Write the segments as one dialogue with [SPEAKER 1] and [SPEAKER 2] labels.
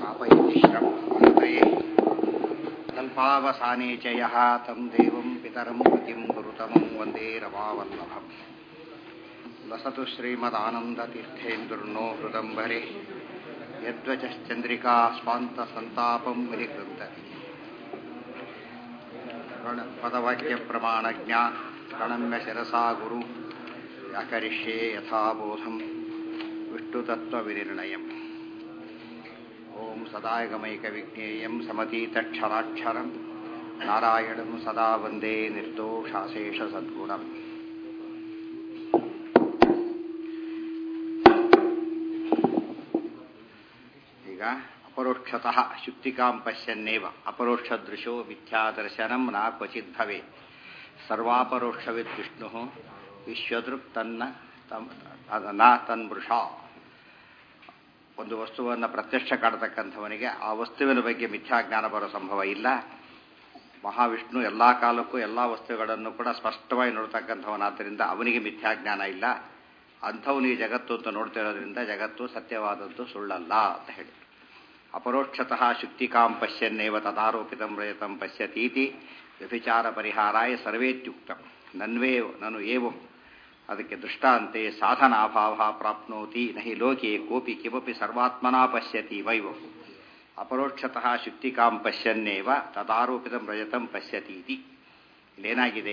[SPEAKER 1] स्थापयिष्यमनतये कल्पावसाने च यः तं देवं पितरं पतिं गुरुतमं वन्दे रमावल्लभम् वसतु श्रीमदानन्दतीर्थेन्दुर्नो हृदम्बरे यद्वचश्चन्द्रिका स्वान्तसन्तापं विनिकृन्तति पदवाक्यप्रमाणज्ञा प्रणम्य शिरसा गुरु व्याकरिष्ये यथाबोधं विष्णुतत्त्वविनिर्णयम् ॐ सदायगमैकविज्ञेयं समतीतक्षराक्षरं नारायणं सदा वन्दे निर्दोषाशेषसद्गुणम् ಈಗ ಅಪರೋಕ್ಷತಃ ಶುಕ್ತಿಕಾಂ ಪಶ್ಯನ್ನೇವ ಅಪರೋಕ್ಷ ದೃಶೋ ಮಿಥ್ಯಾದರ್ಶನಂ ನ ಕ್ವಚಿತ್ ಭವೆ ಸರ್ವಾಪರೋಕ್ಷವಿದ್ ವಿಷ್ಣು ವಿಶ್ವದೃಕ್ ತನ್ನ ನ ತನ್ಮೃಷ ಒಂದು ವಸ್ತುವನ್ನು ಪ್ರತ್ಯಕ್ಷ ಕಾಡತಕ್ಕಂಥವನಿಗೆ ಆ ವಸ್ತುವಿನ ಬಗ್ಗೆ ಮಿಥ್ಯಾಜ್ಞಾನ ಬರೋ ಸಂಭವ ಇಲ್ಲ ಮಹಾವಿಷ್ಣು ಎಲ್ಲ ಕಾಲಕ್ಕೂ ಎಲ್ಲ ವಸ್ತುಗಳನ್ನು ಕೂಡ ಸ್ಪಷ್ಟವಾಗಿ ನೋಡ್ತಕ್ಕಂಥವನಾದ್ದರಿಂದ ಅವನಿಗೆ ಮಿಥ್ಯಾಜ್ಞಾನ ಇಲ್ಲ ಅಂಥವನು ಈ ಜಗತ್ತು ಅಂತ ನೋಡ್ತಿರೋದ್ರಿಂದ ಜಗತ್ತು ಸತ್ಯವಾದದ್ದು ಸುಳ್ಳಲ್ಲ ಅಂತ ಹೇಳಿ ಅಪರೋಕ್ಷತಃ ಶುಕ್ತಿಕಾಂ ಪಶ್ಯನ್ನೇವ ತದಾರೋಪಿತಂ ರಜತಂ ಪಶ್ಯತೀತಿ ವ್ಯಭಿಚಾರ ಪರಿಹಾರಾಯ ಸರ್ವೇತ್ಯುಕ್ತಂ ನನ್ವೇ ನನು ಏವಂ ಅದಕ್ಕೆ ದೃಷ್ಟಾಂತೆ ಸಾಧನಾಭಾವ ಪ್ರಾಪ್ನೋತಿ ನಹಿ ಲೋಕೆ ಕೋಪಿ ಕಿಮಪಿ ಸರ್ವಾತ್ಮನಾ ಪಶ್ಯತಿ ವೈವಂ ಅಪರೋಕ್ಷತಃ ಶುಕ್ತಿಕಾಂ ಪಶ್ಯನ್ನೇವ ತದಾರೋಪಿತಂ ರಜತಂ ಪಶ್ಯತೀತಿ ಇಲ್ಲೇನಾಗಿದೆ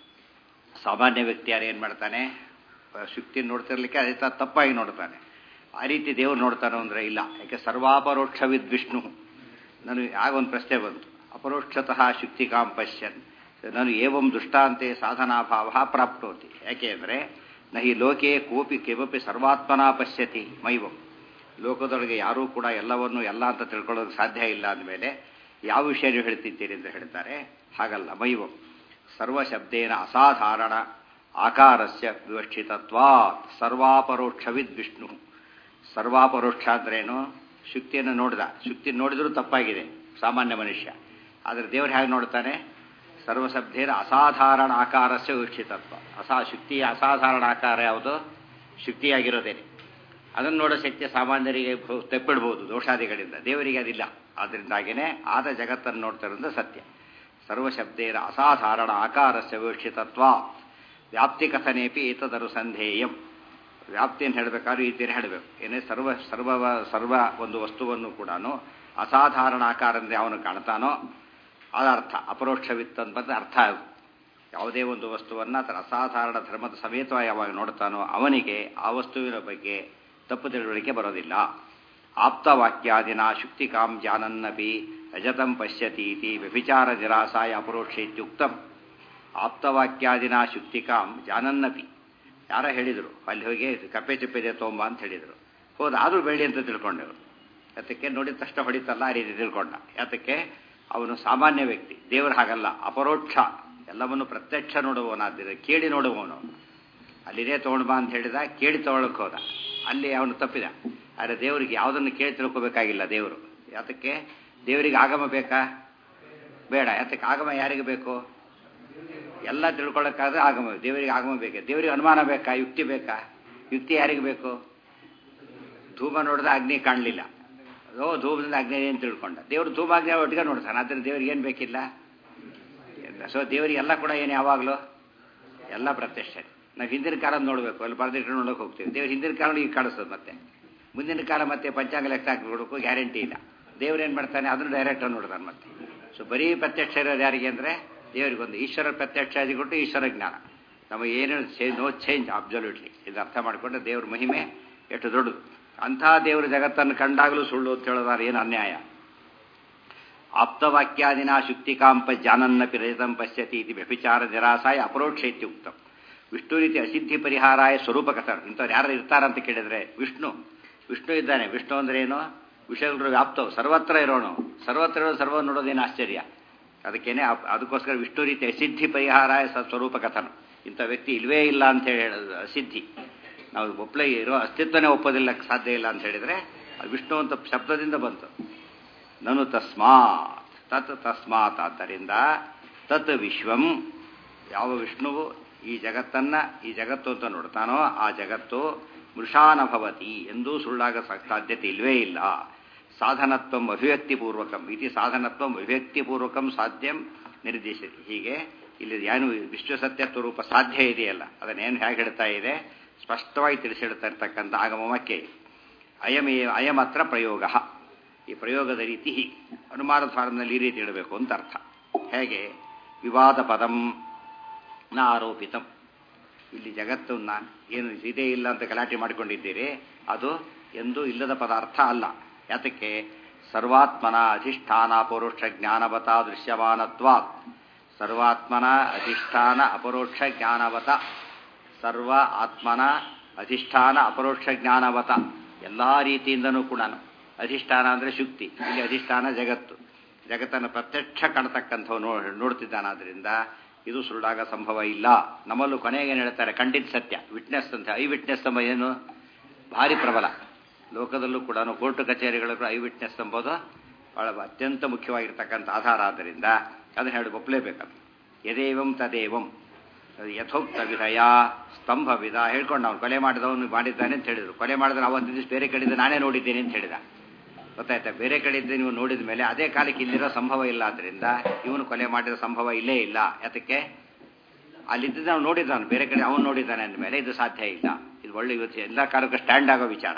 [SPEAKER 1] ಸಾಮಾನ್ಯ ವ್ಯಕ್ತಿ ಯಾರು ಏನು ಮಾಡ್ತಾನೆ ಶುಕ್ತಿ ನೋಡ್ತಿರ್ಲಿಕ್ಕೆ ಅದೇ ತಪ್ಪಾಗಿ ನೋಡ್ತಾನೆ ಆ ರೀತಿ ದೇವರು ನೋಡ್ತಾನೆ ಅಂದರೆ ಇಲ್ಲ ಯಾಕೆ ಸರ್ವಾಪರೋಕ್ಷವಿದ್ ವಿಷ್ಣು ನಾನು ಆಗೊಂದು ಪ್ರಶ್ನೆ ಬಂತು ಅಪರೋಕ್ಷತಃ ಶುಕ್ತಿಕಾಂ ಪಶ್ಯನ್ ನಾನು ಏವಂ ದುಷ್ಟಾಂತೆ ಸಾಧನಾಭಾವ ಪ್ರಾಪ್ತೋತಿ ಯಾಕೆ ಅಂದರೆ ನಹಿ ಲೋಕೆ ಕೋಪಿ ಕೆವಪಿ ಸರ್ವಾತ್ಮನಾ ಪಶ್ಯತಿ ಮೈವಂ ಲೋಕದೊಳಗೆ ಯಾರೂ ಕೂಡ ಎಲ್ಲವನ್ನು ಎಲ್ಲ ಅಂತ ತಿಳ್ಕೊಳ್ಳೋದಕ್ಕೆ ಸಾಧ್ಯ ಇಲ್ಲ ಅಂದಮೇಲೆ ಯಾವ ವಿಷಯ ನೀವು ಹೇಳ್ತಿದ್ದೀರಿ ಅಂತ ಹೇಳ್ತಾರೆ ಹಾಗಲ್ಲ ಮೈವಂ ಸರ್ವಶಬ್ದೇನ ಅಸಾಧಾರಣ ಆಕಾರಸ್ಯ ವಿವಕ್ಷಿತತ್ವಾತ್ ಸರ್ವಾಪರೋಕ್ಷವಿದ್ ವಿಷ್ಣು ಸರ್ವಾಪರೋಕ್ಷ ಅಂದ್ರೇನು ಶುಕ್ತಿಯನ್ನು ನೋಡಿದ ಶುಕ್ತಿ ನೋಡಿದರೂ ತಪ್ಪಾಗಿದೆ ಸಾಮಾನ್ಯ ಮನುಷ್ಯ ಆದರೆ ದೇವರು ಹೇಗೆ ನೋಡ್ತಾನೆ ಸರ್ವಶಬ್ದೇನ ಅಸಾಧಾರಣ ಆಕಾರಸ್ಯ ವಿವಕ್ಷಿತತ್ವ ಅಸಾ ಶುಕ್ತಿಯ ಅಸಾಧಾರಣ ಆಕಾರ ಯಾವುದು ಶುಕ್ತಿಯಾಗಿರೋದೇನೆ ಅದನ್ನು ನೋಡೋ ಶಕ್ತಿ ಸಾಮಾನ್ಯರಿಗೆ ತೆಪ್ಪಿಡ್ಬೋದು ದೋಷಾದಿಗಳಿಂದ ದೇವರಿಗೆ ಅದಿಲ್ಲ ಆದ್ದರಿಂದಾಗಿಯೇ ಆದ ಜಗತ್ತನ್ನು ನೋಡ್ತಿರೋದು ಸತ್ಯ ಸರ್ವಶಬ್ದೇನ ಅಸಾಧಾರಣ ಆಕಾರಸ್ಯ ವಿವಕ್ಷಿತತ್ವ ವ್ಯಾಪ್ತಿ ಕಥನೇಪಿ ಏತದರು ಸಂಧೇಯಂ ವ್ಯಾಪ್ತಿಯನ್ನು ಹೇಳಬೇಕಾದ್ರೂ ಈ ತೀರ ಹೇಳಬೇಕು ಏನೇ ಸರ್ವ ಸರ್ವ ಸರ್ವ ಒಂದು ವಸ್ತುವನ್ನು ಕೂಡ ಅಸಾಧಾರಣ ಆಕಾರದಿಂದ ಅವನು ಕಾಣ್ತಾನೋ ಅದರ್ಥ ಅಪರೋಕ್ಷವಿತ್ತು ಅಂತ ಅರ್ಥ ಅದು ಯಾವುದೇ ಒಂದು ವಸ್ತುವನ್ನು ಅದರ ಅಸಾಧಾರಣ ಧರ್ಮದ ಸಮೇತವಾಗಿ ಯಾವಾಗ ನೋಡ್ತಾನೋ ಅವನಿಗೆ ಆ ವಸ್ತುವಿನ ಬಗ್ಗೆ ತಪ್ಪು ತಿಳುವಳಿಕೆ ಬರೋದಿಲ್ಲ ಆಪ್ತವಾಕ್ಯಾದಿನ ಶುಕ್ತಿಕಾಂ ಜಾನನ್ನಪಿ ರಜತಂ ಪಶ್ಯತೀತಿ ವ್ಯಭಿಚಾರ ನಿರಾಸಾಯ ಅಪರೋಕ್ಷ ಇತ್ಯುಕ್ತಂ ಆಪ್ತವಾಕ್ಯಾದಿನ ಶುಕ್ತಿಕಾಂ ಜಾನನ್ನಪಿ ಯಾರ ಹೇಳಿದರು ಅಲ್ಲಿ ಹೋಗಿ ಕಪ್ಪೆ ಚಿಪ್ಪಿದೆ ತೋಂಬ ಅಂತ ಹೇಳಿದರು ಹೌದು ಆದರೂ ಬೇಡಿ ಅಂತ ತಿಳ್ಕೊಂಡೆವರು ಯಾತಕ್ಕೆ ನೋಡಿದ ತಕ್ಷಣ ಹೊಡಿತಲ್ಲ ಆ ರೀತಿ ತಿಳ್ಕೊಂಡ ಯಾತಕ್ಕೆ ಅವನು ಸಾಮಾನ್ಯ ವ್ಯಕ್ತಿ ದೇವರು ಹಾಗಲ್ಲ ಅಪರೋಕ್ಷ ಎಲ್ಲವನ್ನು ಪ್ರತ್ಯಕ್ಷ ನೋಡುವವನಾದ್ದರೆ ಕೇಳಿ ನೋಡುವವನು ಅಲ್ಲಿದೆ ತೊಗೊಂಡು ಬಾ ಅಂತ ಹೇಳಿದ ಕೇಳಿ ತಗೊಳಕ್ಕೆ ಹೋದ ಅಲ್ಲಿ ಅವನು ತಪ್ಪಿದ ಆದರೆ ದೇವರಿಗೆ ಯಾವುದನ್ನು ಕೇಳಿ ತಿಳ್ಕೋಬೇಕಾಗಿಲ್ಲ ದೇವರು ಯಾತಕ್ಕೆ ದೇವರಿಗೆ ಆಗಮ ಬೇಕಾ ಬೇಡ ಯಾತಕ್ಕೆ ಆಗಮ ಯಾರಿಗೆ ಬೇಕು ಎಲ್ಲ ತಿಳ್ಕೊಳ್ಳೋಕ್ಕಾದ್ರೆ ಆಗಮ ದೇವರಿಗೆ ಆಗಮ ಬೇಕೆ ದೇವರಿಗೆ ಅನುಮಾನ ಬೇಕಾ ಯುಕ್ತಿ ಬೇಕಾ ಯುಕ್ತಿ ಯಾರಿಗೆ ಬೇಕು ಧೂಮ ನೋಡಿದ ಅಗ್ನಿ ಕಾಣಲಿಲ್ಲ ಓ ಧೂಮದಿಂದ ಅಗ್ನಿ ಏನು ತಿಳ್ಕೊಂಡ ದೇವರು ಧೂಮ ಅಗ್ನಿ ಒಟ್ಟಿಗೆ ನೋಡ್ತಾನೆ ಆದರೆ ದೇವರಿಗೆ ಏನು ಬೇಕಿಲ್ಲ ಸೊ ದೇವರಿಗೆಲ್ಲ ಕೂಡ ಏನು ಯಾವಾಗಲೂ ಎಲ್ಲ ಪ್ರತ್ಯಕ್ಷ ನಾವು ಹಿಂದಿನ ಕಾಲ ನೋಡಬೇಕು ಅಲ್ಲಿ ಬರೆದಿಟ್ಟು ನೋಡೋಕೆ ಹೋಗ್ತೀವಿ ದೇವ್ರು ಹಿಂದಿನ ಕಾಲ ಈಗ ಕಾಣಿಸ್ತದೆ ಮತ್ತೆ ಮುಂದಿನ ಕಾಲ ಮತ್ತೆ ಪಂಚಾಂಗ ಲೆಕ್ಕ ಹಾಕಿಬಿಡೋಕ್ಕೂ ಗ್ಯಾರಂಟಿ ಇಲ್ಲ ದೇವ್ರು ಏನು ಮಾಡ್ತಾನೆ ಅದನ್ನು ಡೈರೆಕ್ಟ್ ನೋಡ್ತಾನೆ ಮತ್ತೆ ಸೊ ಬರೀ ಪ್ರತ್ಯಕ್ಷ ಇರೋದು ಯಾರಿಗೆ ಅಂದರೆ ದೇವರಿಗೊಂದು ಈಶ್ವರ ಪ್ರತ್ಯಕ್ಷ ಕೊಟ್ಟು ಈಶ್ವರ ಜ್ಞಾನ ನಮಗೆ ಏನು ಚೇಂಜ್ ನೋ ಚೇಂಜ್ ಅಬ್ಸಲ್ಯೂಟ್ಲಿ ಇದು ಅರ್ಥ ಮಾಡಿಕೊಂಡ್ರೆ ದೇವ್ರ ಮಹಿಮೆ ಎಷ್ಟು ದೊಡ್ಡದು ಅಂಥ ದೇವರ ಜಗತ್ತನ್ನು ಕಂಡಾಗಲೂ ಸುಳ್ಳು ಅಂತ ಹೇಳೋದಾರೆ ಏನು ಅನ್ಯಾಯ ಆಪ್ತವಾಕ್ಯಾದಿನ ಶುಕ್ತಿಕಾಂಪ ಜಾನನ್ನಪಿ ರಜತಂ ಪಶ್ಯತಿ ಇದು ವ್ಯಭಿಚಾರ ನಿರಾಸಾಯ ಅಪರೋಕ್ಷ ಇತ್ಯುಕ್ತಂ ವಿಷ್ಣು ರೀತಿ ಅಸಿದ್ಧಿ ಪರಿಹಾರಾಯ ಸ್ವರೂಪ ಕಥರು ಇಂಥವ್ರು ಯಾರು ಇರ್ತಾರಂತ ಕೇಳಿದ್ರೆ ವಿಷ್ಣು ವಿಷ್ಣು ಇದ್ದಾನೆ ವಿಷ್ಣು ಅಂದ್ರೆ ಏನು ವಿಷಯಗಳು ವ್ಯಾಪ್ತವು ಸರ್ವತ್ರ ಇರೋನು ಸರ್ವತ್ರ ಇರೋ ಸರ್ವ ನೋಡೋದೇನು ಆಶ್ಚರ್ಯ ಅದಕ್ಕೇನೆ ಅದಕ್ಕೋಸ್ಕರ ವಿಷ್ಣು ರೀತಿ ಅಸಿದ್ಧಿ ಪರಿಹಾರಾಯ ಸ್ವರೂಪ ಕಥನ ಇಂಥ ವ್ಯಕ್ತಿ ಇಲ್ವೇ ಇಲ್ಲ ಅಂತ ಹೇಳಿ ಅಸಿದ್ಧಿ ನಾವು ಒಪ್ಪಲೇ ಇರೋ ಅಸ್ತಿತ್ವನೇ ಒಪ್ಪೋದಿಲ್ಲ ಸಾಧ್ಯ ಇಲ್ಲ ಅಂತ ಹೇಳಿದರೆ ವಿಷ್ಣು ಅಂತ ಶಬ್ದದಿಂದ ಬಂತು ನನು ತಸ್ಮಾತ್ ತತ್ ತಸ್ಮಾತ್ ಆದ್ದರಿಂದ ತತ್ ವಿಶ್ವಂ ಯಾವ ವಿಷ್ಣುವು ಈ ಜಗತ್ತನ್ನ ಈ ಜಗತ್ತು ಅಂತ ನೋಡ್ತಾನೋ ಆ ಜಗತ್ತು ಮೃಷಾನಭವತಿ ಎಂದೂ ಸುಳ್ಳಾಗ ಸಾಧ್ಯತೆ ಇಲ್ವೇ ಇಲ್ಲ ಸಾಧನತ್ವಂ ಅಭಿವ್ಯಕ್ತಿಪೂರ್ವಕಂ ಇತಿ ಸಾಧನತ್ವಂ ಅಭಿವ್ಯಕ್ತಿಪೂರ್ವಕಂ ಸಾಧ್ಯಂ ನಿರ್ದೇಶಿಸಿ ಹೀಗೆ ಇಲ್ಲಿ ಏನು ವಿಶ್ವಸತ್ಯತ್ವ ರೂಪ ಸಾಧ್ಯ ಇದೆಯಲ್ಲ ಅದನ್ನೇನು ಹೇಗೆ ಹೇಳ್ತಾ ಇದೆ ಸ್ಪಷ್ಟವಾಗಿ ತಿಳಿಸಿಡ್ತಾ ಇರ್ತಕ್ಕಂಥ ಆಗಮಕ್ಕೆ ಅಯಮೇ ಅಯಮತ್ರ ಪ್ರಯೋಗ ಈ ಪ್ರಯೋಗದ ರೀತಿ ಹೀಗೆ ಅನುಮಾನ ಫಾರ್ಮ್ನಲ್ಲಿ ಈ ರೀತಿ ಇಡಬೇಕು ಅಂತ ಅರ್ಥ ಹೇಗೆ ವಿವಾದ ಪದಂ ನ ಆರೋಪಿತಂ ಇಲ್ಲಿ ಜಗತ್ತನ್ನ ಏನು ಇದೇ ಇಲ್ಲ ಅಂತ ಗಲಾಟೆ ಮಾಡಿಕೊಂಡಿದ್ದೀರಿ ಅದು ಎಂದು ಇಲ್ಲದ ಪದಾರ್ಥ ಅಲ್ಲ ಯಾತಕ್ಕೆ ಸರ್ವಾತ್ಮನ ಅಧಿಷ್ಠಾನ ಅಪರೋಕ್ಷ ಜ್ಞಾನವತ ದೃಶ್ಯಮಾನತ್ವ ಸರ್ವಾತ್ಮನ ಅಧಿಷ್ಠಾನ ಅಪರೋಕ್ಷ ಜ್ಞಾನವತ ಸರ್ವ ಆತ್ಮನ ಅಧಿಷ್ಠಾನ ಅಪರೋಕ್ಷ ಜ್ಞಾನವತ ಎಲ್ಲ ರೀತಿಯಿಂದನೂ ಕೂಡ ಅಧಿಷ್ಠಾನ ಅಂದರೆ ಶುಕ್ತಿ ಇಲ್ಲಿ ಅಧಿಷ್ಠಾನ ಜಗತ್ತು ಜಗತ್ತನ್ನು ಪ್ರತ್ಯಕ್ಷ ಕಾಣತಕ್ಕಂಥವು ನೋ ನೋಡ್ತಿದ್ದಾನಾದ್ರಿಂದ ಇದು ಸುಳ್ಳಾಗ ಸಂಭವ ಇಲ್ಲ ನಮ್ಮಲ್ಲೂ ಕೊನೆಗೆ ಏನು ಹೇಳ್ತಾರೆ ಖಂಡಿತ ಸತ್ಯ ವಿಟ್ನೆಸ್ ಅಂತ ಐ ವಿಟ್ನೆಸ್ ಎಂಬ ಏನು ಭಾರಿ ಪ್ರಬಲ ಲೋಕದಲ್ಲೂ ಕೂಡ ಕೋರ್ಟು ಕಚೇರಿಗಳು ಐ ವಿಟ್ನೆಸ್ ಎಂಬುದು ಬಹಳ ಅತ್ಯಂತ ಮುಖ್ಯವಾಗಿರ್ತಕ್ಕಂಥ ಆಧಾರ ಆದ್ದರಿಂದ ಅದನ್ನು ಹೇಳಿ ಒಪ್ಪಲೇಬೇಕದು ಯದೇವಂ ತದೇವಂ ಯಥೋಕ್ತ ವಿಧಯ ಸ್ತಂಭ ವಿಧ ಹೇಳ್ಕೊಂಡು ನಾವು ಕೊಲೆ ಮಾಡಿದವನು ಮಾಡಿದ್ದಾನೆ ಅಂತ ಹೇಳಿದ್ರು ಕೊಲೆ ಮಾಡಿದ್ರೆ ಅವತ್ತು ದಿವಸ ಬೇರೆ ಕಡೆಯಿಂದ ನಾನೇ ನೋಡಿದ್ದೇನೆ ಅಂತ ಹೇಳಿದ ಗೊತ್ತಾಯ್ತಾ ಬೇರೆ ಕಡೆಯಿಂದ ನೀವು ನೋಡಿದ ಮೇಲೆ ಅದೇ ಕಾಲಕ್ಕೆ ಇಲ್ಲಿರೋ ಸಂಭವ ಇಲ್ಲ ಆದ್ದರಿಂದ ಇವನು ಕೊಲೆ ಮಾಡಿದ ಸಂಭವ ಇಲ್ಲೇ ಇಲ್ಲ ಯಾತಕ್ಕೆ ಅಲ್ಲಿದ್ದ ನಾವು ನೋಡಿದ್ದಾನೆ ಬೇರೆ ಕಡೆ ಅವನು ನೋಡಿದ್ದಾನೆ ಅಂದಮೇಲೆ ಇದು ಸಾಧ್ಯ ಇಲ್ಲ ಇದು ಒಳ್ಳೆ ಇವತ್ತು ಎಲ್ಲ ಕಾಲಕ್ಕೂ ಸ್ಟ್ಯಾಂಡ್ ಆಗೋ ವಿಚಾರ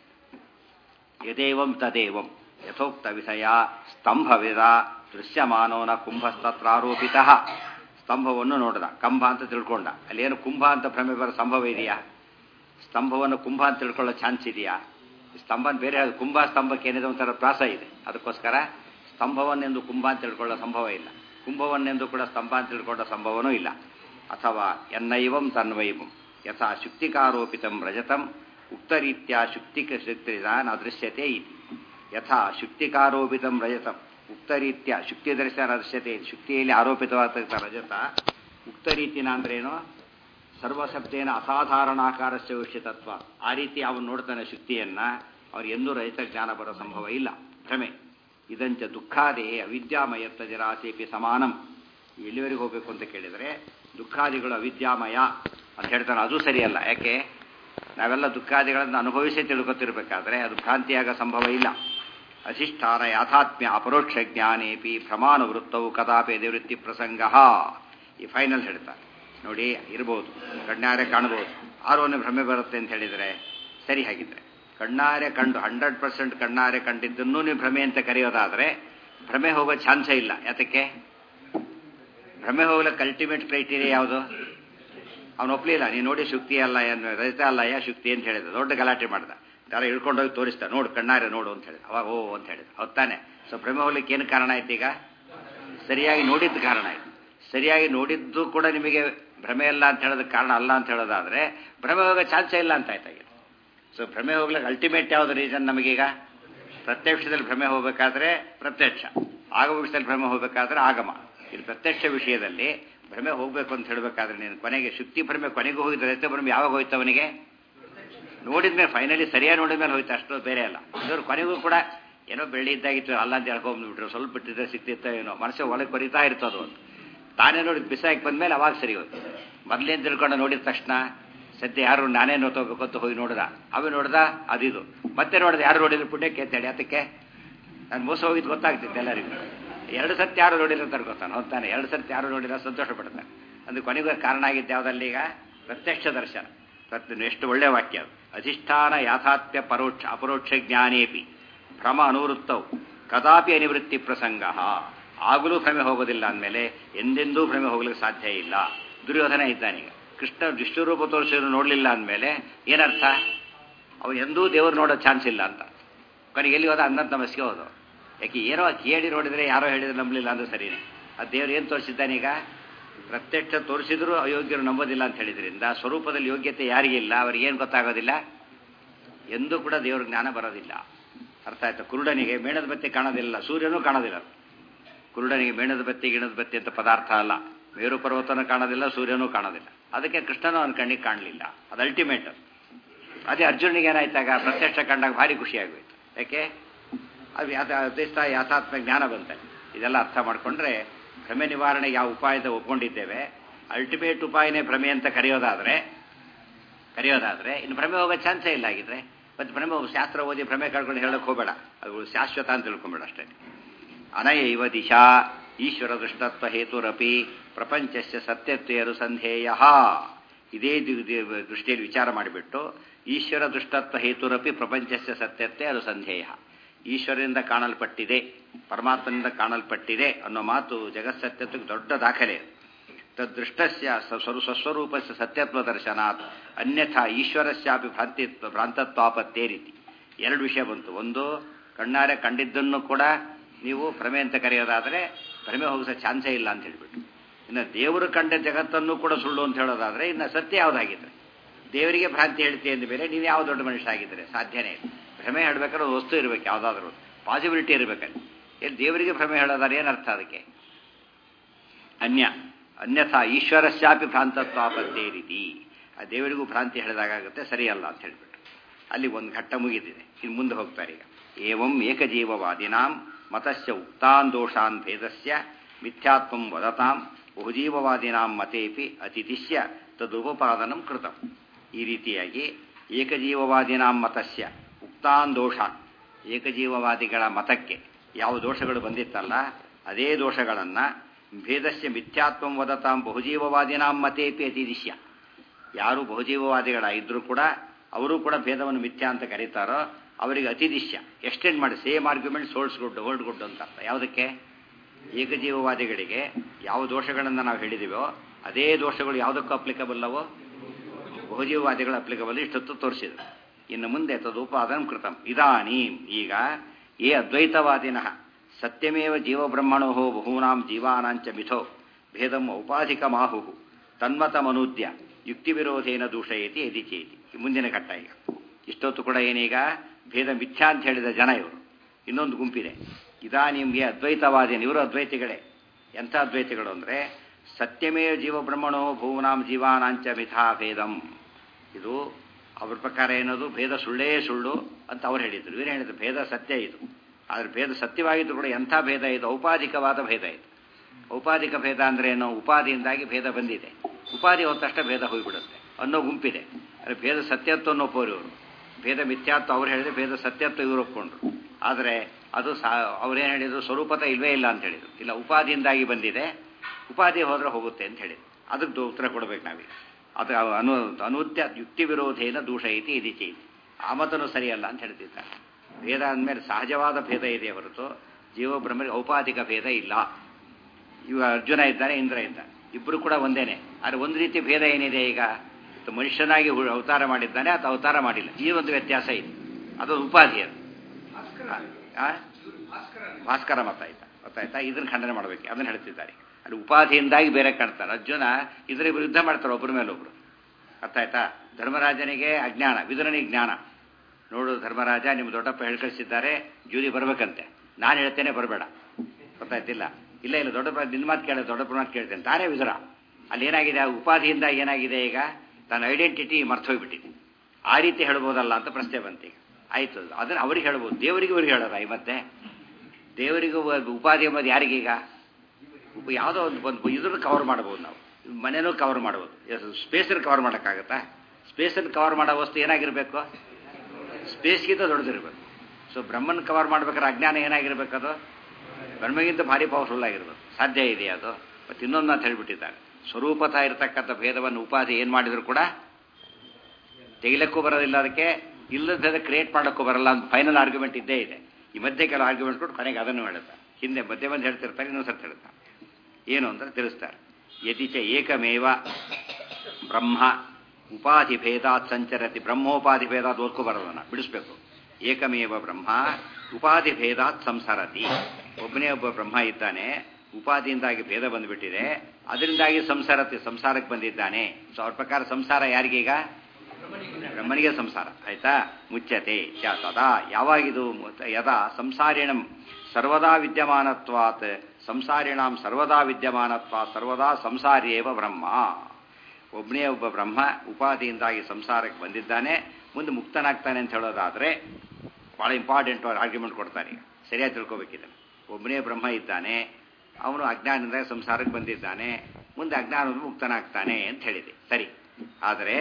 [SPEAKER 1] ಯದೇವಂ ತದೇವಂ ಯಥೋಕ್ತ ವಿಷಯ ಸ್ತಂಭವಿದ ದೃಶ್ಯಮಾನೋನ ಕುಂಭಸ್ತತ್ರಾರೋಪಿತ ಸ್ತಂಭವನ್ನು ನೋಡಿದ ಕಂಬ ಅಂತ ತಿಳ್ಕೊಂಡ ಅಲ್ಲೇನು ಕುಂಭ ಅಂತ ಭ್ರಮೆ ಬರೋ ಸಂಭವ ಇದೆಯಾ ಸ್ತಂಭವನ್ನು ಕುಂಭ ಅಂತ ತಿಳ್ಕೊಳ್ಳೋ ಚಾನ್ಸ್ ಇದೆಯಾ ಸ್ತಂಭನ ಬೇರೆ ಕುಂಭ ಸ್ತಂಭಕ್ಕೆ ಏನಿದೆ ಒಂಥರ ಪ್ರಾಸ ಇದೆ ಅದಕ್ಕೋಸ್ಕರ ಸ್ತಂಭವನ್ನೆಂದು ಕುಂಭ ಅಂತ ತಿಳ್ಕೊಳ್ಳೋ ಸಂಭವ ಇಲ್ಲ ಕುಂಭವನ್ನೆಂದು ಕೂಡ ಸ್ತಂಭ ಅಂತ ತಿಳ್ಕೊಳ್ಳೋ ಸಂಭವನೂ ಇಲ್ಲ ಅಥವಾ ಎನ್ನೈವಂ ತನ್ವೈವಂ ಯಥಾ ಶುಕ್ತಿಕಾರೋಪಿತಂ ರಜತಂ ಉಕ್ತರೀತ್ಯ ಶುಕ್ತಿಕ ಶಕ್ತಿದಾನ ಅದೃಶ್ಯತೆ ಇತಿ ಯಥಾ ಶುಕ್ತಿಕಾರೋಪಿತಂ ರಜತಂ ಉಕ್ತರೀತ್ಯ ಶುಕ್ತಿ ದರ್ಶನ ಅದೃಶ್ಯತೆ ಶುಕ್ತಿಯಲ್ಲಿ ಆರೋಪಿತವಾದ ರಜತ ಉಕ್ತ ರೀತಿನ ಅಂದ್ರೇನು ಸರ್ವಶಬ್ದೇನ ಅಸಾಧಾರಣಾಕಾರಸ್ಯ ವಿಷಿತತ್ವ ಆ ರೀತಿ ಅವನು ನೋಡ್ತಾನೆ ಶುಕ್ತಿಯನ್ನ ಅವ್ರು ಎಂದೂ ರಹಿತ ಜ್ಞಾನ ಬರೋ ಸಂಭವ ಇಲ್ಲ ಭ್ರಮೆ ಇದಂಚ ದುಃಖಾದೇ ಅವಿದ್ಯಾಮಯತ್ವ ಜರಾಸೇಪಿ ಸಮಾನಂ ಎಲ್ಲಿವರೆಗೆ ಹೋಗಬೇಕು ಅಂತ ಕೇಳಿದರೆ ದುಃಖಾದಿಗಳು ಅವಿದ್ಯಾಮಯ ಅಂತ ಹೇಳ್ತಾನೆ ಅದು ಸರಿಯಲ್ಲ ಯಾಕೆ ನಾವೆಲ್ಲ ದುಃಖಾದಿಗಳನ್ನು ಅನುಭವಿಸೇ ತಿಳ್ಕೊತಿರ್ಬೇಕಾದ್ರೆ ಅದು ಭ್ರಾಂತಿಯಾಗ ಸಂಭವ ಇಲ್ಲ ಅಧಿಷ್ಠಾನ ಯಾಥಾತ್ಮ್ಯ ಅಪರೋಕ್ಷ ಜ್ಞಾನೇಪಿ ಭ್ರಮಾನುವೃತ್ತವು ಕದಾಪಿ ನಿವೃತ್ತಿ ಪ್ರಸಂಗ ಈ ಫೈನಲ್ ಹೇಳ್ತಾರೆ ನೋಡಿ ಇರ್ಬೋದು ಕಣ್ಣಾರೆ ಕಾಣಬಹುದು ಆರೋನೆ ಭ್ರಮೆ ಬರುತ್ತೆ ಅಂತ ಹೇಳಿದರೆ ಸರಿ ಹಾಗಿದ್ರೆ ಕಣ್ಣಾರೆ ಕಂಡು ಹಂಡ್ರೆಡ್ ಪರ್ಸೆಂಟ್ ಕಣ್ಣಾರೆ ಕಂಡಿದ್ದನ್ನೂ ನೀವು ಭ್ರಮೆ ಅಂತ ಕರೆಯೋದಾದರೆ ಭ್ರಮೆ ಹೋಗೋ ಚಾನ್ಸೇ ಇಲ್ಲ ಯಾತಕ್ಕೆ ಭ್ರಮೆ ಹೋಗ್ಲಿಕ್ಕೆ ಅಲ್ಟಿಮೇಟ್ ಕ್ರೈಟೀರಿಯಾ ಯಾವುದು ಅವನು ಒಪ್ಪಲಿಲ್ಲ ನೀನು ನೋಡಿ ಶುಕ್ತಿ ಅಲ್ಲ ಏನು ರಜತ ಅಲ್ಲ ಯಾ ಶುಕ್ತಿ ಅಂತ ಹೇಳಿದ ದೊಡ್ಡ ಗಲಾಟೆ ಮಾಡ್ದ ಯಾರ ಹಿಡ್ಕೊಂಡೋಗಿ ತೋರಿಸ್ತಾ ನೋಡು ಕಣ್ಣಾರೆ ನೋಡು ಅಂತ ಹೇಳಿದ ಅವಾಗ ಓ ಅಂತ ಹೇಳಿದ ಹೊತ್ತಾನೆ ಸೊ ಭ್ರಮೆ ಹೋಗ್ಲಿಕ್ಕೆ ಏನು ಕಾರಣ ಆಯ್ತು ಈಗ ಸರಿಯಾಗಿ ನೋಡಿದ್ದು ಕಾರಣ ಆಯ್ತು ಸರಿಯಾಗಿ ನೋಡಿದ್ದು ಕೂಡ ನಿಮಗೆ ಭ್ರಮೆ ಇಲ್ಲ ಅಂತ ಹೇಳೋದಕ್ಕೆ ಕಾರಣ ಅಲ್ಲ ಅಂತ ಹೇಳೋದಾದ್ರೆ ಭ್ರಮೆ ಹೋಗೋ ಚಾನ್ಸೇ ಇಲ್ಲ ಅಂತ ಆಯ್ತಾಗಿದೆ ಸೊ ಭ್ರಮೆ ಹೋಗ್ಲಿಕ್ಕೆ ಅಲ್ಟಿಮೇಟ್ ಯಾವುದು ರೀಸನ್ ನಮಗೀಗ ಪ್ರತ್ಯಕ್ಷದಲ್ಲಿ ಭ್ರಮೆ ಹೋಗಬೇಕಾದ್ರೆ ಪ್ರತ್ಯಕ್ಷ ಆಗಮ ವಿಷಯದಲ್ಲಿ ಭ್ರಮೆ ಹೋಗಬೇಕಾದ್ರೆ ಆಗಮ ಇದು ಪ್ರತ್ಯಕ್ಷ ವಿಷಯದಲ್ಲಿ ಭ್ರಮೆ ಹೋಗಬೇಕು ಅಂತ ಹೇಳಬೇಕಾದ್ರೆ ನೀನು ಕೊನೆಗೆ ಶುಕ್ತಿ ಭ್ರಮೆ ಕೊನೆಗೂ ಹೋಗಿದ್ದು ರೈತ ಭ್ರಮೆ ಯಾವಾಗ ಹೋಯ್ತು ಅವನಿಗೆ ನೋಡಿದ್ಮೇಲೆ ಫೈನಲಿ ಸರಿಯಾಗಿ ನೋಡಿದ್ಮೇಲೆ ಹೋಯ್ತು ಅಷ್ಟು ಬೇರೆ ಅಲ್ಲ ಇದ್ರ ಕೊನೆಗೂ ಕೂಡ ಏನೋ ಬೆಳ್ಳಿ ಇದ್ದಾಗಿತ್ತು ಅಲ್ಲ ಅಂತ ಹೇಳ್ಕೊಂಡ್ಬಿಟ್ರು ಸ್ವಲ್ಪ ಬಿಟ್ಟಿದ್ರೆ ಸಿಕ್ತಿತ್ತೋ ಏನೋ ಮನಸ್ಸು ಒಳಗೆ ಕೊರಿತಾ ಇರ್ತದೋ ಅಂತ ತಾನೇ ನೋಡಿ ಬಿಸಾಕಿ ಬಂದ್ಮೇಲೆ ಅವಾಗ ಸರಿ ಹೋಯ್ತು ಮೊದಲೇನು ತಿಳ್ಕೊಂಡು ನೋಡಿದ ತಕ್ಷಣ ಸದ್ಯ ಯಾರು ನಾನೇ ನೋಡ್ಕೋಬೇಕು ಅಂತ ಹೋಗಿ ನೋಡ್ದ ಅವೇ ನೋಡ್ದ ಅದಿದು ಮತ್ತೆ ನೋಡಿದ ಯಾರು ನೋಡಿದ್ರು ಪುಣ್ಯಕ್ಕೆ ಅಂತೇಳಿ ಅದಕ್ಕೆ ನಾನು ಮೋಸ ಹೋಗಿದ್ದು ಗೊತ್ತಾಗ್ತಿತ್ತು ಎಲ್ಲರಿಗೂ ಎರಡು ಸತಿ ಯಾರು ನೋಡಿಲ್ಲ ಅಂತ ಗೊತ್ತಾನೆ ಹೊತ್ತಾನೆ ಎರಡು ಸತಿ ಯಾರು ನೋಡಿಲ್ಲ ಸಂತೋಷ ಪಡ್ತಾನೆ ಅದು ಕೊನೆಗೂ ಕಾರಣ ಆಗಿದ್ದು ಯಾವುದಲ್ಲಿ ಈಗ ಪ್ರತ್ಯಕ್ಷ ದರ್ಶನ ಪ್ರತಿ ಎಷ್ಟು ಒಳ್ಳೆ ವಾಕ್ಯ ಅದು ಅಧಿಷ್ಠಾನ ಯಾಥಾತ್ಮ್ಯ ಪರೋಕ್ಷ ಅಪರೋಕ್ಷ ಜ್ಞಾನೇಪಿ ಭ್ರಮ ಅನುವೃತ್ತವು ಕದಾಪಿ ಅನಿವೃತ್ತಿ ಪ್ರಸಂಗ ಆಗಲೂ ಭ್ರಮೆ ಹೋಗೋದಿಲ್ಲ ಅಂದಮೇಲೆ ಎಂದೆಂದೂ ಭ್ರಮೆ ಹೋಗ್ಲಿಕ್ಕೆ ಸಾಧ್ಯ ಇಲ್ಲ ದುರ್ಯೋಧನ ಇದ್ದಾನೀಗ ಕೃಷ್ಣ ವಿಷ್ಣುರೂಪ ತೋರಿಸಿದ್ರು ನೋಡಲಿಲ್ಲ ಅಂದಮೇಲೆ ಏನರ್ಥ ಅವ ಎಂದೂ ದೇವರು ನೋಡೋ ಚಾನ್ಸ್ ಇಲ್ಲ ಅಂತ ಕೊನೆಗೆ ಎಲ್ಲಿ ಹೋದ ಅನ್ನಂತ ನಮಸ್ಗೆ ಹೋದ ಯಾಕೆ ಏನೋ ಕೇಳಿ ನೋಡಿದರೆ ಯಾರೋ ಹೇಳಿದ್ರೆ ನಂಬಲಿಲ್ಲ ಅಂದ್ರೆ ಸರಿನೇ ಆ ದೇವ್ರು ಏನು ತೋರಿಸಿದ್ದಾನೀಗ ಪ್ರತ್ಯಕ್ಷ ತೋರಿಸಿದ್ರು ಅಯೋಗ್ಯರು ನಂಬೋದಿಲ್ಲ ಅಂತ ಹೇಳಿದ್ರಿಂದ ಸ್ವರೂಪದಲ್ಲಿ ಯೋಗ್ಯತೆ ಯಾರಿಗಿಲ್ಲ ಅವ್ರಿಗೆ ಏನು ಗೊತ್ತಾಗೋದಿಲ್ಲ ಎಂದೂ ಕೂಡ ದೇವ್ರ ಜ್ಞಾನ ಬರೋದಿಲ್ಲ ಅರ್ಥ ಆಯ್ತಾ ಕುರುಡನಿಗೆ ಮೇಣದ ಬತ್ತಿ ಕಾಣೋದಿಲ್ಲ ಸೂರ್ಯನೂ ಕಾಣೋದಿಲ್ಲ ಕುರುಡನಿಗೆ ಮೇಣದ ಬತ್ತಿ ಗಿಣದ ಬತ್ತಿ ಅಂತ ಪದಾರ್ಥ ಅಲ್ಲ ಮೇರು ಪರ್ವತನೂ ಕಾಣೋದಿಲ್ಲ ಸೂರ್ಯನೂ ಕಾಣೋದಿಲ್ಲ ಅದಕ್ಕೆ ಕೃಷ್ಣನೂ ಅವನ ಕಣ್ಣಿಗೆ ಕಾಣಲಿಲ್ಲ ಅದು ಅಲ್ಟಿಮೇಟ್ ಅದೇ ಅರ್ಜುನಿಗೆ ಏನಾಯ್ತಾಗ ಪ್ರತ್ಯಕ್ಷ ಕಂಡಾಗ ಭಾರಿ ಖುಷಿಯಾಗೋಯ್ತು ಯಾಕೆ ಅದು ಯಾತ ಅಧಿಷ್ಠ ಯಾಥಾತ್ಮ ಜ್ಞಾನ ಬಂತೆ ಇದೆಲ್ಲ ಅರ್ಥ ಮಾಡಿಕೊಂಡ್ರೆ ಭ್ರಮೆ ನಿವಾರಣೆಗೆ ಯಾವ ಉಪಾಯದ ಒಪ್ಕೊಂಡಿದ್ದೇವೆ ಅಲ್ಟಿಮೇಟ್ ಉಪಾಯನೇ ಭ್ರಮೆ ಅಂತ ಕರೆಯೋದಾದರೆ ಕರೆಯೋದಾದರೆ ಇನ್ನು ಭ್ರಮೆ ಹೋಗೋ ಚಾನ್ಸೇ ಇಲ್ಲ ಆಗಿದ್ರೆ ಮತ್ತು ಭ್ರಮೆ ಶಾಸ್ತ್ರ ಓದಿ ಭ್ರಮೆ ಕಳ್ಕೊಂಡು ಹೇಳಕ್ಕೆ ಹೋಗಬೇಡ ಅದು ಶಾಶ್ವತ ಅಂತ ತಿಳ್ಕೊಂಬೇಡ ಅಷ್ಟೇ ಅನಯೈವ ದಿಶಾ ಈಶ್ವರ ದೃಷ್ಟತ್ವ ಹೇತುರಪಿ ಪ್ರಪಂಚಸ್ಯ ಸತ್ಯತ್ವೇರು ಸಂಧೇಯ ಇದೇ ದಿ- ದಿ- ದೃಷ್ಟಿಯಲ್ಲಿ ವಿಚಾರ ಮಾಡಿಬಿಟ್ಟು ಈಶ್ವರ ದೃಷ್ಟತ್ವ ಹೇತುರಪಿ ಪ್ರಪಂಚಸ್ಯ ಸತ್ಯತ್ವೇ ಅದು ಸಂಧೇಯ ಈಶ್ವರನಿಂದ ಕಾಣಲ್ಪಟ್ಟಿದೆ ಪರಮಾತ್ಮನಿಂದ ಕಾಣಲ್ಪಟ್ಟಿದೆ ಅನ್ನೋ ಮಾತು ಜಗತ್ಸತ್ಯತ್ವಕ್ಕೆ ದೊಡ್ಡ ದಾಖಲೆ ತದ್ದೃಷ್ಟಸ್ಯ ಸ- ಸ್ವರು ಸ್ವಸ್ವರೂಪಸ್ಯ ಸತ್ಯತ್ವ ದರ್ಶನಾತ್ ಅನ್ಯಥಾ ಈಶ್ವರಸ್ಯಾಪಿ ಭ್ರಾಂತಿತ್ವ ಭ್ರಾಂತತ್ವಾಪತ್ತೇ ರೀತಿ ಎರಡು ವಿಷಯ ಬಂತು ಒಂದು ಕಣ್ಣಾರೆ ಕಂಡಿದ್ದನ್ನು ಕೂಡ ನೀವು ಭ್ರಮೆ ಅಂತ ಕರೆಯೋದಾದರೆ ಭ್ರಮೆ ಹೋಗಿಸೋ ಚಾನ್ಸೇ ಇಲ್ಲ ಅಂತ ಹೇಳ್ಬಿಟ್ಟು ಇನ್ನು ದೇವರು ಕಂಡ ಜಗತ್ತನ್ನು ಕೂಡ ಸುಳ್ಳು ಅಂತ ಹೇಳೋದಾದ್ರೆ ಇನ್ನು ಸತ್ಯ ಯಾವುದಾಗಿದ್ರೆ ದೇವರಿಗೆ ಭ್ರಾಂತಿ ಹೇಳ್ತೀಯ ಅಂದ ಮೇಲೆ ನೀವು ಯಾವ ದೊಡ್ಡ ಮನುಷ್ಯ ಆಗಿದ್ರೆ ಸಾಧ್ಯನೇ ಇಲ್ಲ ಭ್ರಮೆ ಹೇಳ್ಬೇಕಾದ್ರೆ ಒಂದು ವಸ್ತು ಇರಬೇಕು ಯಾವುದಾದ್ರೂ ಪಾಸಿಬಿಲಿಟಿ ಇರಬೇಕಲ್ಲಿ ಇಲ್ಲಿ ದೇವರಿಗೆ ಭ್ರಮೆ ಹೇಳೋದಾದ್ರೆ ಏನು ಅರ್ಥ ಅದಕ್ಕೆ ಅನ್ಯ ಅನ್ಯಥಾ ಈಶ್ವರಸ್ಯಾಪಿ ಭ್ರಾಂತತ್ವಾಪತ್ತೇ ರೀತಿ ಆ ದೇವರಿಗೂ ಭ್ರಾಂತಿ ಹೇಳಿದಾಗುತ್ತೆ ಸರಿಯಲ್ಲ ಅಂತ ಹೇಳ್ಬಿಟ್ಟು ಅಲ್ಲಿ ಒಂದು ಘಟ್ಟ ಮುಗಿದಿದೆ ಇನ್ನು ಮುಂದೆ ಹೋಗ್ತಾರೆ ಈಗ ಏವಂ ಏಕಜೀವವಾದಿನಾಂ ಮತಸ್ಯ ಉಕ್ತಾನ್ ದೋಷಾನ್ ಭೇದಸ್ಯ ಮಿಥ್ಯಾತ್ವಂ ವದತಾಂ ಬಹುಜೀವವಾದಿನಾಂ ಮತೇಪಿ ಅತಿಥಿಸ್ಯ ತದುಪಪಾದನಂ ಕೃತಂ ಈ ರೀತಿಯಾಗಿ ಏಕಜೀವವಾದಿನಾಂ ಮತಸ್ಯ ಉಕ್ತಾನ್ ದೋಷಾನ್ ಏಕಜೀವವಾದಿಗಳ ಮತಕ್ಕೆ ಯಾವ ದೋಷಗಳು ಬಂದಿತ್ತಲ್ಲ ಅದೇ ದೋಷಗಳನ್ನು ಭೇದಸ್ಯ ಮಿಥ್ಯಾತ್ವಂ ವದತಾಂ ಬಹುಜೀವವಾದಿನಾಂ ಮತೇಪಿ ಅತಿದಿಶ್ಯ ಯಾರು ಬಹುಜೀವವಾದಿಗಳಾಗಿದ್ರೂ ಕೂಡ ಅವರು ಕೂಡ ಭೇದವನ್ನು ಮಿಥ್ಯಾ ಅಂತ ಕರೀತಾರೋ ಅವರಿಗೆ ಅತಿದಿಶ್ಯ ಎಕ್ಸ್ಟೆಂಡ್ ಮಾಡಿ same argument souls good hold good ಅಂತ ಅರ್ಥ ಯಾವುದಕ್ಕೆ ಏಕಜೀವವಾದಿಗಳಿಗೆ ಯಾವ ದೋಷಗಳನ್ನು ನಾವು ಹೇಳಿದೀವೋ ಅದೇ ದೋಷಗಳು ಯಾವುದಕ್ಕೂ ಅಪ್ಲಿಕಬಲ್ ಅವೋ ಬಹುಜೀವವಾದಿಗಳು ಅಪ್ಲಿಕಬಲ್ ಇಷ್ಟೊತ್ತು ತೋರಿಸಿದ್ರು ಇನ್ನು ಮುಂದೆ ತದುಪಾದನ ಕೃತಂ ಇದಾನೀಂ ಈಗ ಏ ಅದ್ವೈತವಾದಿನಃ ಸತ್ಯಮೇವ ಜೀವಬ್ರಹ್ಮಣೋ ಬಹೂನಾಂ ಜೀವಾನಾಂಚ ಮಿಥೋ ಭೇದಂ ಔಪಾಧಿಕಮಾಹು ತನ್ಮತಮನೂದ್ಯ ಯುಕ್ತಿವಿರೋಧೇನ ದೂಷಯತಿ ಯದಿ ಚೇತಿ ಈ ಮುಂದಿನ ಘಟ್ಟ ಈಗ ಇಷ್ಟೊತ್ತು ಕೂಡ ಏನೀಗ ಭೇದ ಮಿಥ್ಯಾ ಅಂತ ಹೇಳಿದ ಜನ ಇವರು ಇನ್ನೊಂದು ಗುಂಪಿದೆ ಇದಾ ನಿಮಗೆ ಅದ್ವೈತವಾದಿನ ಇವರು ಅದ್ವೈತಿಗಳೇ ಎಂಥ ಅದ್ವೈತಿಗಳು ಅಂದರೆ ಸತ್ಯಮೇವ ಜೀವಬ್ರಹ್ಮಣೋ ಭೂನಾಂ ಜೀವಾನಾಂಚ ಮಿಥಾ ಭೇದಂ ಇದು ಅವ್ರ ಪ್ರಕಾರ ಏನದು ಭೇದ ಸುಳ್ಳೇ ಸುಳ್ಳು ಅಂತ ಅವ್ರು ಹೇಳಿದ್ರು ಇವ್ರು ಹೇಳಿದ್ರು ಭೇದ ಸತ್ಯ ಇದು ಆದರೆ ಭೇದ ಸತ್ಯವಾಗಿದ್ದು ಕೂಡ ಎಂಥ ಭೇದ ಇದು ಔಪಾಧಿಕವಾದ ಭೇದ ಇದು ಔಪಾಧಿಕ ಭೇದ ಅಂದ್ರೆ ಏನು ಉಪಾಧಿಯಿಂದಾಗಿ ಭೇದ ಬಂದಿದೆ ಉಪಾಧಿ ಹೋದ ತಕ್ಷಣ ಭೇದ ಹೋಗಿಬಿಡುತ್ತೆ ಅನ್ನೋ ಗುಂಪಿದೆ ಆದರೆ ಭೇದ ಸತ್ಯತ್ವ ಅನ್ನೋ ಒಪ್ಪೋರು ಇವರು ಭೇದ ಮಿಥ್ಯಾತ್ವ ಅವ್ರು ಹೇಳಿದ್ರೆ ಭೇದ ಸತ್ಯತ್ವ ಇವರು ಒಪ್ಕೊಂಡ್ರು ಆದರೆ ಅದು ಸಾ ಅವ್ರೇನು ಹೇಳಿದ್ರು ಸ್ವರೂಪತ ಇಲ್ವೇ ಇಲ್ಲ ಅಂತ ಹೇಳಿದ್ರು ಇಲ್ಲ ಉಪಾಧಿಯಿಂದಾಗಿ ಬಂದಿದೆ ಉಪಾಧಿ ಹೋದ್ರೆ ಹೋಗುತ್ತೆ ಅಂತ ಹೇಳಿದ್ರು ಅದಕ್ಕೆ ಉತ್ತರ ಕೊಡಬೇಕು ನಾವೀಗ ಅದು ಅನು ಅನುತ್ಯ ಯುಕ್ತಿ ವಿರೋಧೇನ ದೂಷ ಐತಿ ಇದಿ ಚೈತಿ ಆ ಮತನು ಸರಿಯಲ್ಲ ಅಂತ ಹೇಳ್ತಿದ್ದಾರೆ ಭೇದ ಅಂದಮೇಲೆ ಸಹಜವಾದ ಭೇದ ಇದೆ ಹೊರತು ಜೀವಬ್ರಹ್ಮರಿಗೆ ಔಪಾಧಿಕ ಭೇದ ಇಲ್ಲ ಇವ ಅರ್ಜುನ ಇದ್ದಾನೆ ಇಂದ್ರ ಇದ್ದಾನೆ ಇಬ್ಬರು ಕೂಡ ಒಂದೇನೆ ಆದರೆ ಒಂದು ರೀತಿ ಭೇದ ಏನಿದೆ ಈಗ ಇದು ಮನುಷ್ಯನಾಗಿ ಹು- ಅವತಾರ ಮಾಡಿದ್ದಾನೆ ಅಥವಾ ಅವತಾರ ಮಾಡಿಲ್ಲ ಈ ಒಂದು ವ್ಯತ್ಯಾಸ ಇದೆ ಅದು ಉಪಾಧಿ ಅದು ಆ? ಭಾಸ್ಕರ ಮತ ಆಯ್ತಾ ಗೊತ್ತಾಯ್ತಾ ಇದನ್ನ ಖಂಡನೆ ಮಾಡಬೇಕು ಅದನ್ನ ಹೇಳ್ತಿದ್ದಾರೆ ಅಲ್ಲಿ ಉಪಾಧಿಯಿಂದಾಗಿ ಬೇರೆ ಕಾಣ್ತಾರೆ ಅರ್ಜುನ ಇದರ ವಿರುದ್ಧ ಮಾಡ್ತಾರೆ ಒಬ್ಬರ ಮೇಲೆ ಒಬ್ರು ಅರ್ಥ ಆಯ್ತಾ ಧರ್ಮರಾಜನಿಗೆ ಅಜ್ಞಾನ ವಿದುರನಿಗೆ ಜ್ಞಾನ ನೋಡು ಧರ್ಮರಾಜ ನಿಮ್ಮ ದೊಡ್ಡಪ್ಪ ಹೇಳ್ಕಳಿಸಿದ್ದಾರೆ ಜೂಲಿ ಬರ್ಬೇಕಂತೆ ನಾನು ಹೇಳ್ತೇನೆ ಬರಬೇಡ ಗೊತ್ತಾಯ್ತಿಲ್ಲ ಇಲ್ಲ ಇಲ್ಲ ದೊಡ್ಡಪ್ಪ ನಿನ್ನ ಮಾತು ಕೇಳ ದೊಡ್ಡಪ್ಪ ಮಾತು ಕೇಳ್ತೇನೆ ತಾನೇ ವಿದುರ ಅಲ್ಲಿ ಏನಾಗಿದೆ ಆ ಉಪಾಧಿಯಿಂದ ಏನಾಗಿದೆ ಈಗ ತನ್ನ ಐಡೆಂಟಿಟಿ ಮರ್ತೋಗ್ಬಿಟ್ಟಿದೆ ಆ ರೀತಿ ಹೇಳ್ಬೋದಲ್ಲ ಅಂತ ಪ್ರಶ್ನೆ ಬಂತೀಗ ಆಯ್ತು ಅದನ್ನ ಅವ್ರಿಗೆ ಹೇಳ್ಬೋದು ದೇವರಿಗೆ ಇವ್ರಿಗೆ ಹೇಳೋದ ಈ ಮತ್ತೆ ದೇವರಿಗೂ ಒಬ್ಬ ಉಪಾಧಿ ಎಂಬುದು ಯಾರಿಗೀಗ ಉಪ- ಯಾವುದೋ ಒಂದು ಒಂದು ಇದನ್ನು ಕವರ್ ಮಾಡ್ಬೋದು ನಾವು ಮನೆನೂ ಕವರ್ ಮಾಡ್ಬೋದು ಸ್ಪೇಸನ್ನು ಕವರ್ ಮಾಡೋಕ್ಕಾಗತ್ತಾ ಸ್ಪೇಸನ್ನು ಕವರ್ ಮಾಡೋ ವಸ್ತು ಏನಾಗಿರಬೇಕು ಸ್ಪೇಸ್ಗಿಂತ ದೊಡ್ಡದಿರಬೇಕು ಸೊ ಬ್ರಹ್ಮನ್ ಕವರ್ ಮಾಡ್ಬೇಕಾದ್ರೆ ಅಜ್ಞಾನ ಏನಾಗಿರ್ಬೇಕು ಅದು ಬ್ರಹ್ಮಗಿಂತ ಭಾರಿ ಪವರ್ಫುಲ್ ಆಗಿರ್ಬೇಕು ಸಾಧ್ಯ ಇದೆ ಅದು ಮತ್ತು ಇನ್ನೊಂದು ಅಂತ ಹೇಳ್ಬಿಟ್ಟಿದ್ದಾರೆ ಸ್ವರೂಪತ ಇರತಕ್ಕಂಥ ಭೇದವನ್ನು ಉಪಾಧಿ ಏನು ಮಾಡಿದ್ರು ಕೂಡ ತೆಗಿಲಕ್ಕೂ ಬರೋದಿಲ್ಲ ಅದಕ್ಕೆ ಇಲ್ಲದ ಭೇದ ಕ್ರಿಯೇಟ್ ಮಾಡೋಕ್ಕೂ ಬರಲ್ಲ ಅಂತ ಫೈನಲ್ ಆರ್ಗ್ಯುಮೆಂಟ್ ಇದ್ದೇ ಇದೆ ಈ ಮಧ್ಯೆ ಕೆಲವು ಆರ್ಗ್ಯುಮೆಂಟ್ ಕೊಟ್ಟು ಕೊನೆಗೆ ಅದನ್ನು ಹೇಳ್ತಾರೆ ಹಿಂದೆ ಮಧ್ಯೆ ಮಧ್ಯೆ ಹೇಳ್ತಿರ್ತಾರೆ ಇನ್ನೊಂದು ಸರ್ತಿ ಹೇಳ್ತಾರೆ ಏನು ಅಂತ ತಿಳಿಸ್ತಾರೆ ಯತಿಚ ಏಕಮೇವ ಬ್ರಹ್ಮ ಉಪಾಧಿ ಭೇದಾತ್ ಸಂಚರತಿ ಬ್ರಹ್ಮೋಪಾಧಿ ಭೇದಾತ್ ಓದ್ಕೊ ಬರೋದನ್ನ ಬಿಡಿಸ್ಬೇಕು ಏಕಮೇವ ಬ್ರಹ್ಮ ಉಪಾಧಿ ಭೇದಾತ್ ಸಂಸಾರತಿ ಒಬ್ಬನೇ ಒಬ್ಬ ಬ್ರಹ್ಮ ಇದ್ದಾನೆ ಉಪಾಧಿಯಿಂದಾಗಿ ಭೇದ ಬಂದುಬಿಟ್ಟಿದೆ ಅದರಿಂದಾಗಿ ಸಂಸಾರತಿ ಸಂಸಾರಕ್ಕೆ ಬಂದಿದ್ದಾನೆ ಸೊ ಅವ್ರ ಪ್ರಕಾರ ಸಂಸಾರ ಯಾರಿಗೀಗ ಬ್ರಹ್ಮನಿಗೆ ಸಂಸಾರ ಆಯ್ತಾ ಮುಚ್ಚತೆ ಚ ತದಾ ಯಾವಾಗಿದು ಮುತ- ಯದಾ ಸಂಸಾರಿಣಂ ಸರ್ವದಾ ವಿದ್ಯಮಾನತ್ವಾತ್ ಸಂಸಾರಿಣಾಂ ಸರ್ವದಾ ವಿದ್ಯಮಾನತ್ವಾತ್ ಸರ್ವದಾ ಸಂಸಾರಿಯೇವ ಬ್ರಹ್ಮ ಒಬ್ಬನೇ ಒಬ್ಬ ಬ್ರಹ್ಮ ಉಪಾಧಿಯಿಂದಾಗಿ ಸಂಸಾರಕ್ಕೆ ಬಂದಿದ್ದಾನೆ ಮುಂದೆ ಮುಕ್ತನಾಗ್ತಾನೆ ಅಂತ ಹೇಳೋದಾದರೆ ಭಾಳ ಇಂಪಾರ್ಟೆಂಟ್ ಆರ್ಗ್ಯುಮೆಂಟ್ ಕೊಡ್ತಾರೆ ಈಗ ಸರಿಯಾಗಿ ತಿಳ್ಕೊಬೇಕಿದೆ ಒಬ್ಬನೇ ಬ್ರಹ್ಮ ಇದ್ದಾನೆ ಅವನು ಅಜ್ಞಾನದಿಂದ ಸಂಸಾರಕ್ಕೆ ಬಂದಿದ್ದಾನೆ ಮುಂದೆ ಅಜ್ಞಾನದಿಂದ ಮುಕ್ತನಾಗ್ತಾನೆ ಅಂತ ಹೇಳಿದೆ ಸರಿ ಆದರೆ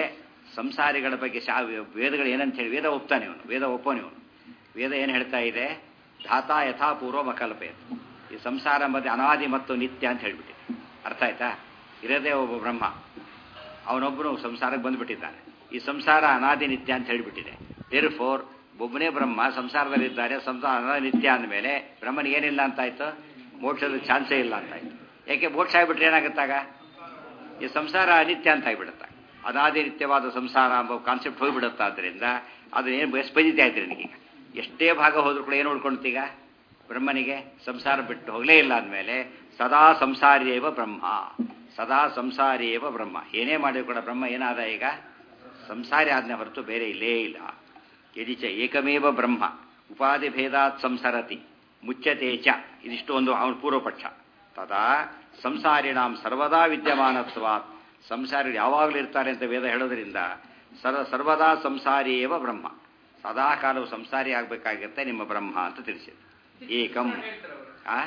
[SPEAKER 1] ಸಂಸಾರಿಗಳ ಬಗ್ಗೆ ಶಾ ವೇದಗಳು ಏನಂತ ಹೇಳಿ ವೇದ ಒಪ್ತಾನೆ ಇವನು ವೇದ ಒಪ್ಪೋನೆ ಇವನು ವೇದ ಏನು ಹೇಳ್ತಾ ಇದೆ ಧಾತಾ ಯಥಾ ಪೂರ್ವ ಮಕಲ್ಪೆ ಈ ಸಂಸಾರ ಮಧ್ಯೆ ಅನಾದಿ ಮತ್ತು ನಿತ್ಯ ಅಂತ ಹೇಳ್ಬಿಟ್ಟಿದೆ ಅರ್ಥ ಆಯ್ತಾ ಇರೋದೇ ಒಬ್ಬ ಬ್ರಹ್ಮ ಅವನೊಬ್ಬನು ಸಂಸಾರಕ್ಕೆ ಬಂದುಬಿಟ್ಟಿದ್ದಾನೆ ಈ ಸಂಸಾರ ಅನಾದಿ ನಿತ್ಯ ಅಂತ ಹೇಳಿಬಿಟ್ಟಿದೆ ದೇರ್ ಫೋರ್ ಒಬ್ಬನೇ ಬ್ರಹ್ಮ ಸಂಸಾರದಲ್ಲಿದ್ದಾರೆ ಸಂಸಾರ ಅನಾದಿ ನಿತ್ಯ ಅಂದಮೇಲೆ ಬ್ರಹ್ಮನಿಗೆ ಏನಿಲ್ಲ ಅಂತಾಯ್ತು ಮೋಕ್ಷದ ಚಾನ್ಸೇ ಇಲ್ಲ ಅಂತಾಯ್ತು ಯಾಕೆ ಮೋಕ್ಷ ಆಗಿಬಿಟ್ರೆ ಏನಾಗುತ್ತಾಗ ಈ ಸಂಸಾರ ಅನಿತ್ಯ ಅಂತ ಆಗಿಬಿಡುತ್ತೆ ಅನಾದಿ ನಿತ್ಯವಾದ ಸಂಸಾರ ಎಂಬ ಕಾನ್ಸೆಪ್ಟ್ ಹೋಗಿಬಿಡುತ್ತೆ ಆದ್ದರಿಂದ ಅದು ಏನು ಬಯಸ್ಬಂದಿದ್ದೆ ಆಯ್ತು ನನಗೀಗ ಎಷ್ಟೇ ಭಾಗ ಹೋದ್ರೂ ಕೂಡ ಏನು ಉಳ್ಕೊಳ್ತೀಗ ಬ್ರಹ್ಮನಿಗೆ ಸಂಸಾರ ಬಿಟ್ಟು ಹೋಗಲೇ ಇಲ್ಲ ಅಂದಮೇಲೆ ಸದಾ ಸಂಸಾರಿಯೇವ ಬ್ರಹ್ಮ ಸದಾ ಸಂಸಾರಿಯೇವ ಬ್ರಹ್ಮ ಏನೇ ಮಾಡಿದ್ರು ಕೂಡ ಬ್ರಹ್ಮ ಏನಾದ ಈಗ ಸಂಸಾರಿ ಆಜ್ಞೆ ಹೊರತು ಬೇರೆ ಇಲ್ಲೇ ಇಲ್ಲ ಯದಿಚ ಏಕಮೇವ ಬ್ರಹ್ಮ ಉಪಾಧಿ ಭೇದಾತ್ ಸಂಸರತಿ ಮುಚ್ಚತೆ ಚ ಇದಿಷ್ಟು ಒಂದು ಅವನ ಪೂರ್ವಪಕ್ಷ ತದಾ ಸಂಸಾರಿಣಾಂ ಸರ್ವದಾ ವಿದ್ಯಮಾನತ್ವಾತ್ ಸಂಸಾರಿಗಳು ಯಾವಾಗಲೂ ಇರ್ತಾರೆ ಅಂತ ವೇದ ಹೇಳೋದ್ರಿಂದ ಸರ್ವ ಸರ್ವದಾ ಸಂಸಾರಿಯೇವ ಬ್ರಹ್ಮ ಸದಾ ಕಾಲವು ಸಂಸಾರಿ ಆಗಬೇಕಾಗಿರುತ್ತೆ ನಿಮ್ಮ ಬ್ರಹ್ಮ ಅಂತ ತಿಳಿಸಿದೆ ಏಕಂ ಆ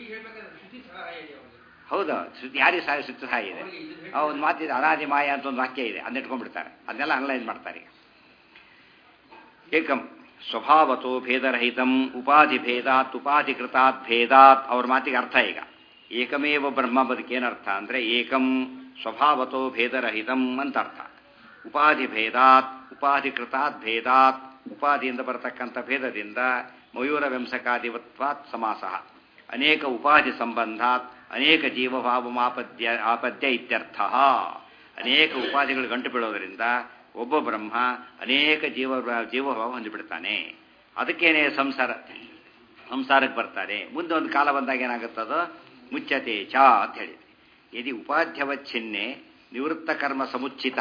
[SPEAKER 1] ಹೌದು ಶ್ರುತಿ ಯಾರಿಗೆ ಸಹಾಯ ಶ್ರುತಿ ಸಹಾಯ ಇದೆ ಆ ಒಂದು ಮಾತಿದೆ ಅನಾದಿ ಮಾಯ ಅಂತ ಒಂದು ವಾಕ್ಯ ಇದೆ ಅದನ್ನ ಇಟ್ಕೊಂಡ್ಬಿಡ್ತಾರೆ ಅದನ್ನೆಲ್ಲ ಅನಲೈಸ್ ಮಾಡ್ತಾರೆ ಈಗ ಏಕಂ ಸ್ವಭಾವತೋ ಭೇದರಹಿತಂ ಉಪಾಧಿ ಭೇದಾತ್ ಉಪಾಧಿಕೃತಾತ್ ಭೇದಾತ್ ಅವ್ರ ಮಾತಿಗೆ ಅರ್ಥ ಈಗ ಏಕಮೇವ ಬ್ರಹ್ಮ ಬದುಕೇನರ್ಥ ಅಂದರೆ ಏಕಂ ಸ್ವಭಾವತೋ ಭೇದರಹಿತಂ ಅಂತ ಅರ್ಥ ಉಪಾಧಿ ಭೇದಾತ್ ಉಪಾಧಿಕೃತಾತ್ ಭೇದಾತ್ ಉಪಾಧಿಯಿಂದ ಬರತಕ್ಕಂಥ ಭೇದದಿಂದ ಮಯೂರ ವಂಸಕಾಧಿವತ್ವಾತ್ ಸಮಾಸ ಅನೇಕ ಉಪಾಧಿ ಸಂಬಂಧಾತ್ ಅನೇಕ ಜೀವಭಾವಮಾಪದ್ಯ ಆಪದ್ಯ ಇತ್ಯರ್ಥ ಅನೇಕ ಉಪಾಧಿಗಳು ಗಂಟು ಬೀಳೋದರಿಂದ ಒಬ್ಬ ಬ್ರಹ್ಮ ಅನೇಕ ಜೀವ ಜೀವಭಾವ ಹೊಂದಿಬಿಡ್ತಾನೆ ಅದಕ್ಕೇನೆ ಸಂಸಾರ ಸಂಸಾರಕ್ಕೆ ಬರ್ತಾರೆ ಮುಂದೆ ಒಂದು ಕಾಲ ಬಂದಾಗ ಏನಾಗುತ್ತದೋ ಮುಚ್ಚತೆ ಚ ಅಂತ ಹೇಳಿದೆ ಯದಿ ಉಪಾಧ್ಯವಚ್ಛಿನ್ನೆ ನಿವೃತ್ತ ಕರ್ಮ ಸಮುಚ್ಚಿತ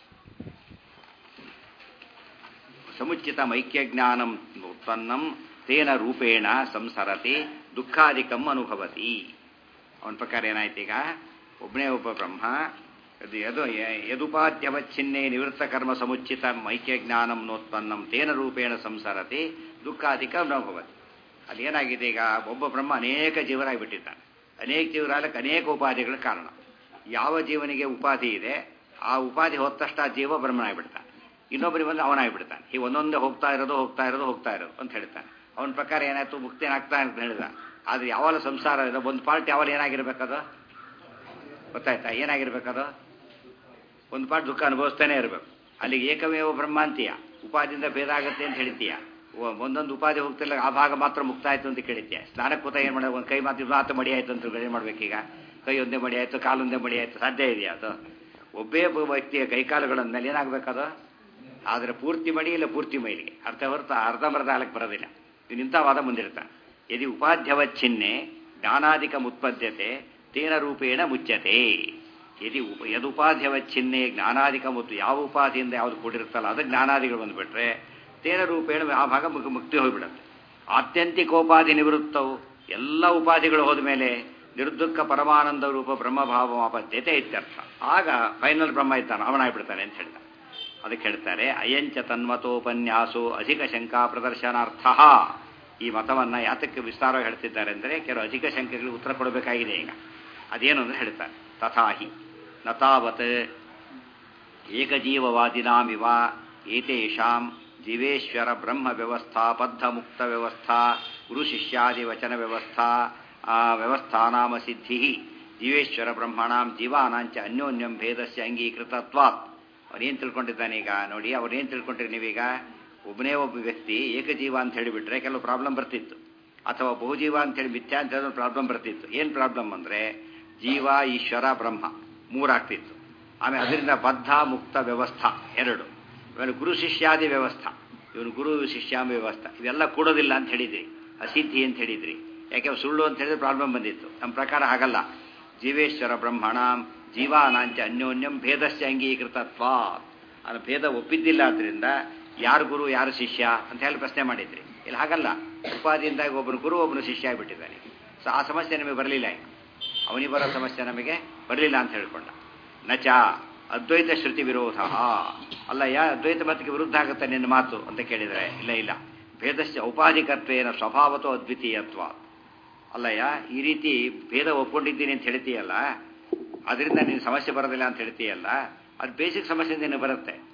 [SPEAKER 1] ಸಮುಚಿತ ಮೈಕ್ಯಜ್ಞಾನಂ ಉತ್ಪನ್ನಂ ತೇನ ರೂಪೇಣ ಸಂಸರತಿ ದುಃಖಾಧಿಕಂ ಅನುಭವತಿ ಅವನ ಪ್ರಕಾರ ಏನಾಯ್ತು ಈಗ ಒಬ್ಬನೇ ಒಬ್ಬ ಬ್ರಹ್ಮ ಅದು ಯದು ಯದುಪಾಧ್ಯವಚ್ಛಿನ್ನೆ ನಿವೃತ್ತ ಕರ್ಮ ಸಮುಚಿತ ಮೈಕ್ಯಜ್ಞಾನಂ ನೋತ್ಪನ್ನಂ ತೇನ ರೂಪೇಣ ಸಂಸರತಿ ದುಃಖಾಧಿಕ ಅನುಭವತಿ ಅಲ್ಲಿ ಏನಾಗಿದೆ ಈಗ ಒಬ್ಬ ಬ್ರಹ್ಮ ಅನೇಕ ಜೀವರಾಗಿಬಿಟ್ಟಿದ್ದಾನೆ ಅನೇಕ ಜೀವರಾಗಲಿಕ್ಕೆ ಅನೇಕ ಉಪಾಧಿಗಳ ಕಾರಣ ಯಾವ ಜೀವನಿಗೆ ಉಪಾಧಿ ಇದೆ ಆ ಉಪಾಧಿ ಹೋದ ತಕ್ಷಣ ಆ ಜೀವ ಬ್ರಹ್ಮನಾಗಿಬಿಡ್ತಾನೆ ಇನ್ನೊಬ್ಬರಿಗೆ ಬಂದು ಅವನಾಗಿಬಿಡ್ತಾನೆ ಈ ಒಂದೊಂದೇ ಹೋಗ್ತಾ ಇರೋದು ಹೋಗ್ತಾ ಇರೋದು ಹೋಗ್ತಾ ಇರೋದು ಅಂತ ಹೇಳ್ತಾನೆ ಅವನ ಪ್ರಕಾರ ಏನಾಯ್ತು ಮುಕ್ತಿನಾಗ್ತಾ ಅಂತ ಹೇಳಿದ ಆದರೆ ಯಾವಾಗ ಸಂಸಾರ ಇದೆ ಒಂದು ಪಾರ್ಟ್ ಯಾವಾಗ ಏನಾಗಿರ್ಬೇಕದು ಗೊತ್ತಾಯ್ತಾ ಏನಾಗಿರ್ಬೇಕದು ಒಂದು ಪಾರ್ಟ್ ದುಃಖ ಅನುಭವಿಸ್ತಾನೆ ಇರಬೇಕು ಅಲ್ಲಿಗೆ ಏಕಮೇವ ಬ್ರಹ್ಮಾಂತೀಯ ಉಪಾದಿಯಿಂದ ಭೇದ ಆಗುತ್ತೆ ಅಂತ ಹೇಳ್ತೀಯ ಒಂದೊಂದು ಉಪಾಧಿ ಹೋಗ್ತಿಲ್ಲ ಆ ಭಾಗ ಮಾತ್ರ ಮುಕ್ತ ಆಯ್ತು ಅಂತ ಕೇಳಿದ್ಯಾ ಸ್ನಾನಕ್ಕೆ ಕೂತ ಏನು ಮಾಡೋದು ಒಂದು ಕೈ ಮಾತು ಮಾತು ಮಡಿ ಆಯ್ತು ಅಂತ ಏನು ಮಾಡ್ಬೇಕೀಗ ಕೈ ಒಂದೇ ಮಡಿ ಆಯ್ತು ಕಾಲೊಂದೇ ಮಡಿ ಆಯ್ತು ಸಾಧ್ಯ ಇದೆಯಾ ಅದು ಒಬ್ಬೇ ಒಬ್ಬ ವ್ಯಕ್ತಿಯ ಕೈಕಾಲುಗಳನ್ನ ಮೇಲೆ ಏನಾಗಬೇಕದು ಆದರೆ ಪೂರ್ತಿ ಮಡಿ ಇಲ್ಲ ಪೂರ್ತಿ ಮೈಲಿಗೆ ಅರ್ಥ ಹೊರತು ಅರ್ಧಂಬರ್ಧ ಹಾಲಕ್ಕೆ ಬರೋದಿಲ್ಲ ಇಂಥ ವಾದ ಮುಂದಿರ್ತಾನೆ ಯದಿ ಉಪಾಧ್ಯವಚ್ಛಿನ್ನೆ ಜ್ಞಾನಾಧಿಕ ಮುತ್ಪದ್ಯತೆ ತೇನ ರೂಪೇಣ ಮುಚ್ಚತೆ ಯದಿ ಉಪ ಯದುಪಾಧ್ಯವಚ್ಛಿನ್ನೆ ಜ್ಞಾನಾಧಿಕ ಮುತ್ತು ಯಾವ ಉಪಾಧಿಯಿಂದ ಯಾವುದು ಕೂಡಿರುತ್ತಲ್ಲ ಅದು ಜ್ಞಾನಾದಿಗಳು ಬಂದುಬಿಟ್ರೆ ತೇನ ರೂಪೇಣ ಆ ಭಾಗ ಮುಕ್- ಮುಕ್ತಿ ಹೋಗಿಬಿಡುತ್ತೆ ಆತ್ಯಂತಿಕೋಪಾಧಿ ನಿವೃತ್ತವು ಎಲ್ಲ ಉಪಾಧಿಗಳು ಹೋದ ಮೇಲೆ ನಿರ್ದುಃಖ ಪರಮಾನಂದ ರೂಪ ಬ್ರಹ್ಮಭಾವ ಆಪದ್ಯತೆ ಇತ್ಯರ್ಥ ಆಗ ಫೈನಲ್ ಬ್ರಹ್ಮ ಇದ್ದಾನೆ ಅವನಾಗ್ಬಿಡ್ತಾನೆ ಅಂತ ಹೇಳ್ತಾರೆ ಅದಕ್ಕೆ ಹೇಳ್ತಾರೆ ಅಯಂಚ ತನ್ಮತೋಪನ್ಯಾಸೋ ಅಧಿಕ ಶಂಕಾ ಪ್ರದರ್ಶನಾರ್ಥ ಈ ಮತವನ್ನ ಯಾತಕ್ಕೆ ವಿಸ್ತಾರವಾಗಿ ಹೇಳ್ತಿದ್ದಾರೆ ಅಂದರೆ ಕೆಲವು ಅಧಿಕ ಶಂಕೆಗಳಿಗೆ ಉತ್ತರ ಕೊಡಬೇಕಾಗಿದೆ ಈಗ ಅದೇನು ಅಂದ್ರೆ ಹೇಳ್ತಾರೆ ತಥಾಹಿ ನತಾವತ್ ಏಕಜೀವವಾದಿನಾಮಿವ ಏತೇಷಾಂ ಜೀವೇಶ್ವರ ಬ್ರಹ್ಮ ವ್ಯವಸ್ಥಾ ಬದ್ಧ ಮುಕ್ತ ವ್ಯವಸ್ಥಾ ಗುರು ಶಿಷ್ಯಾದಿ ವಚನ ವ್ಯವಸ್ಥಾ ಆ ವ್ಯವಸ್ಥಾನಾಮ ಸಿದ್ಧಿ ಜೀವೇಶ್ವರ ಬ್ರಹ್ಮಣಾಂ ಜೀವಾನಾಂಚ ಅನ್ಯೋನ್ಯಂ ಭೇದಸ್ಯ ಅಂಗೀಕೃತತ್ವಾತ್ ಅವನೇನು ತಿಳ್ಕೊಂಡಿದ್ದಾನೆ ಈಗ ನೋಡಿ ಅವ್ರೇನು ತಿಳ್ಕೊಂಡ್ರಿ ನೀವೀಗ ಒಬ್ಬನೇ ಒಬ್ಬ ವ್ಯಕ್ತಿ ಏಕಜೀವ ಅಂತ ಹೇಳಿಬಿಟ್ರೆ ಕೆಲವು ಪ್ರಾಬ್ಲಮ್ ಬರ್ತಿತ್ತು ಅಥವಾ ಬಹುಜೀವ ಅಂತ ಹೇಳಿ ಮಿಥ್ಯಾ ಅಂತ ಹೇಳಿದ್ರೆ ಪ್ರಾಬ್ಲಮ್ ಬರ್ತಿತ್ತು ಏನು ಪ್ರಾಬ್ಲಮ್ ಅಂದರೆ ಜೀವ ಈಶ್ವರ ಬ್ರಹ್ಮ ಮೂರಾಗ್ತಿತ್ತು ಆಮೇಲೆ ಅದರಿಂದ ಬದ್ಧ ಮುಕ್ತ ವ್ಯವಸ್ಥಾ ಎರಡು ಆಮೇಲೆ ಗುರು ಶಿಷ್ಯಾದಿ ವ್ಯವಸ್ಥಾ ಇವನು ಗುರು ಶಿಷ್ಯಾಮ ವ್ಯವಸ್ಥಾ ಇವೆಲ್ಲ ಕೂಡೋದಿಲ್ಲ ಅಂತ ಹೇಳಿದ್ರಿ ಅಸಿದ್ಧಿ ಅಂತ ಹೇಳಿದ್ರಿ ಯಾಕೆ ಸುಳ್ಳು ಅಂತ ಹೇಳಿದ್ರೆ ಪ್ರಾಬ್ಲಮ್ ಬಂದಿತ್ತು ನಮ್ಮ ಪ್ರಕಾರ ಆಗಲ್ಲ ಜೀವೇಶ್ವರ ಬ್ರಹ್ಮಣಾಂ ಜೀವಾನಾಂಚ ಅನ್ಯೋನ್ಯಂ ಭೇದಸ್ಯ ಅಂಗೀಕೃತತ್ವ ಅದು ಭೇದ ಒಪ್ಪಿದ್ದಿಲ್ಲ ಆದ್ರಿಂದ ಯಾರು ಗುರು ಯಾರು ಶಿಷ್ಯ ಅಂತ ಹೇಳಿ ಪ್ರಶ್ನೆ ಮಾಡಿದ್ರಿ ಇಲ್ಲಿ ಹಾಗಲ್ಲ ಉಪಾದಿಯಿಂದಾಗಿ ಒಬ್ಬರು ಗುರು ಒಬ್ಬನು ಶಿಷ್ಯ ಆಗಿಬಿಟ್ಟಿದ್ದಾನೆ ಸೊ ಆ ಸಮಸ್ಯೆ ನಮಗೆ ಬರಲಿಲ್ಲ ಈಗ ಅವನಿಗೆ ಬರೋ ಸಮಸ್ಯೆ ನಮಗೆ ಬರಲಿಲ್ಲ ಅಂತ ಹೇಳ್ಕೊಂಡ ನಚ ಅದ್ವೈತ ಶ್ರುತಿ ವಿರೋಧ ಅಲ್ಲ ಯಾ ಅದ್ವೈತ ಮತಕ್ಕೆ ವಿರುದ್ಧ ಆಗುತ್ತೆ ನಿನ್ನ ಮಾತು ಅಂತ ಕೇಳಿದರೆ ಇಲ್ಲ ಇಲ್ಲ ಭೇದಸ್ಯ ಔಪಾಧಿಕತ್ವೇನ ಸ್ವಭಾವತೋ ಅದ್ವಿತೀಯತ್ವ ಅಲ್ಲಯ್ಯ ಈ ರೀತಿ ಭೇದ ಒಪ್ಕೊಂಡಿದ್ದೀನಿ ಅಂತ ಹೇಳ್ತೀಯಲ್ಲ ಅದರಿಂದ ನೀನು ಸಮಸ್ಯೆ ಬರೋದಿಲ್ಲ ಅಂತ ಹೇಳ್ತೀಯಲ್ಲ ಅದು ಬೇಸಿಕ್ ಸಮಸ್ಯೆ ನಿನಗೆ ಬರುತ್ತೆ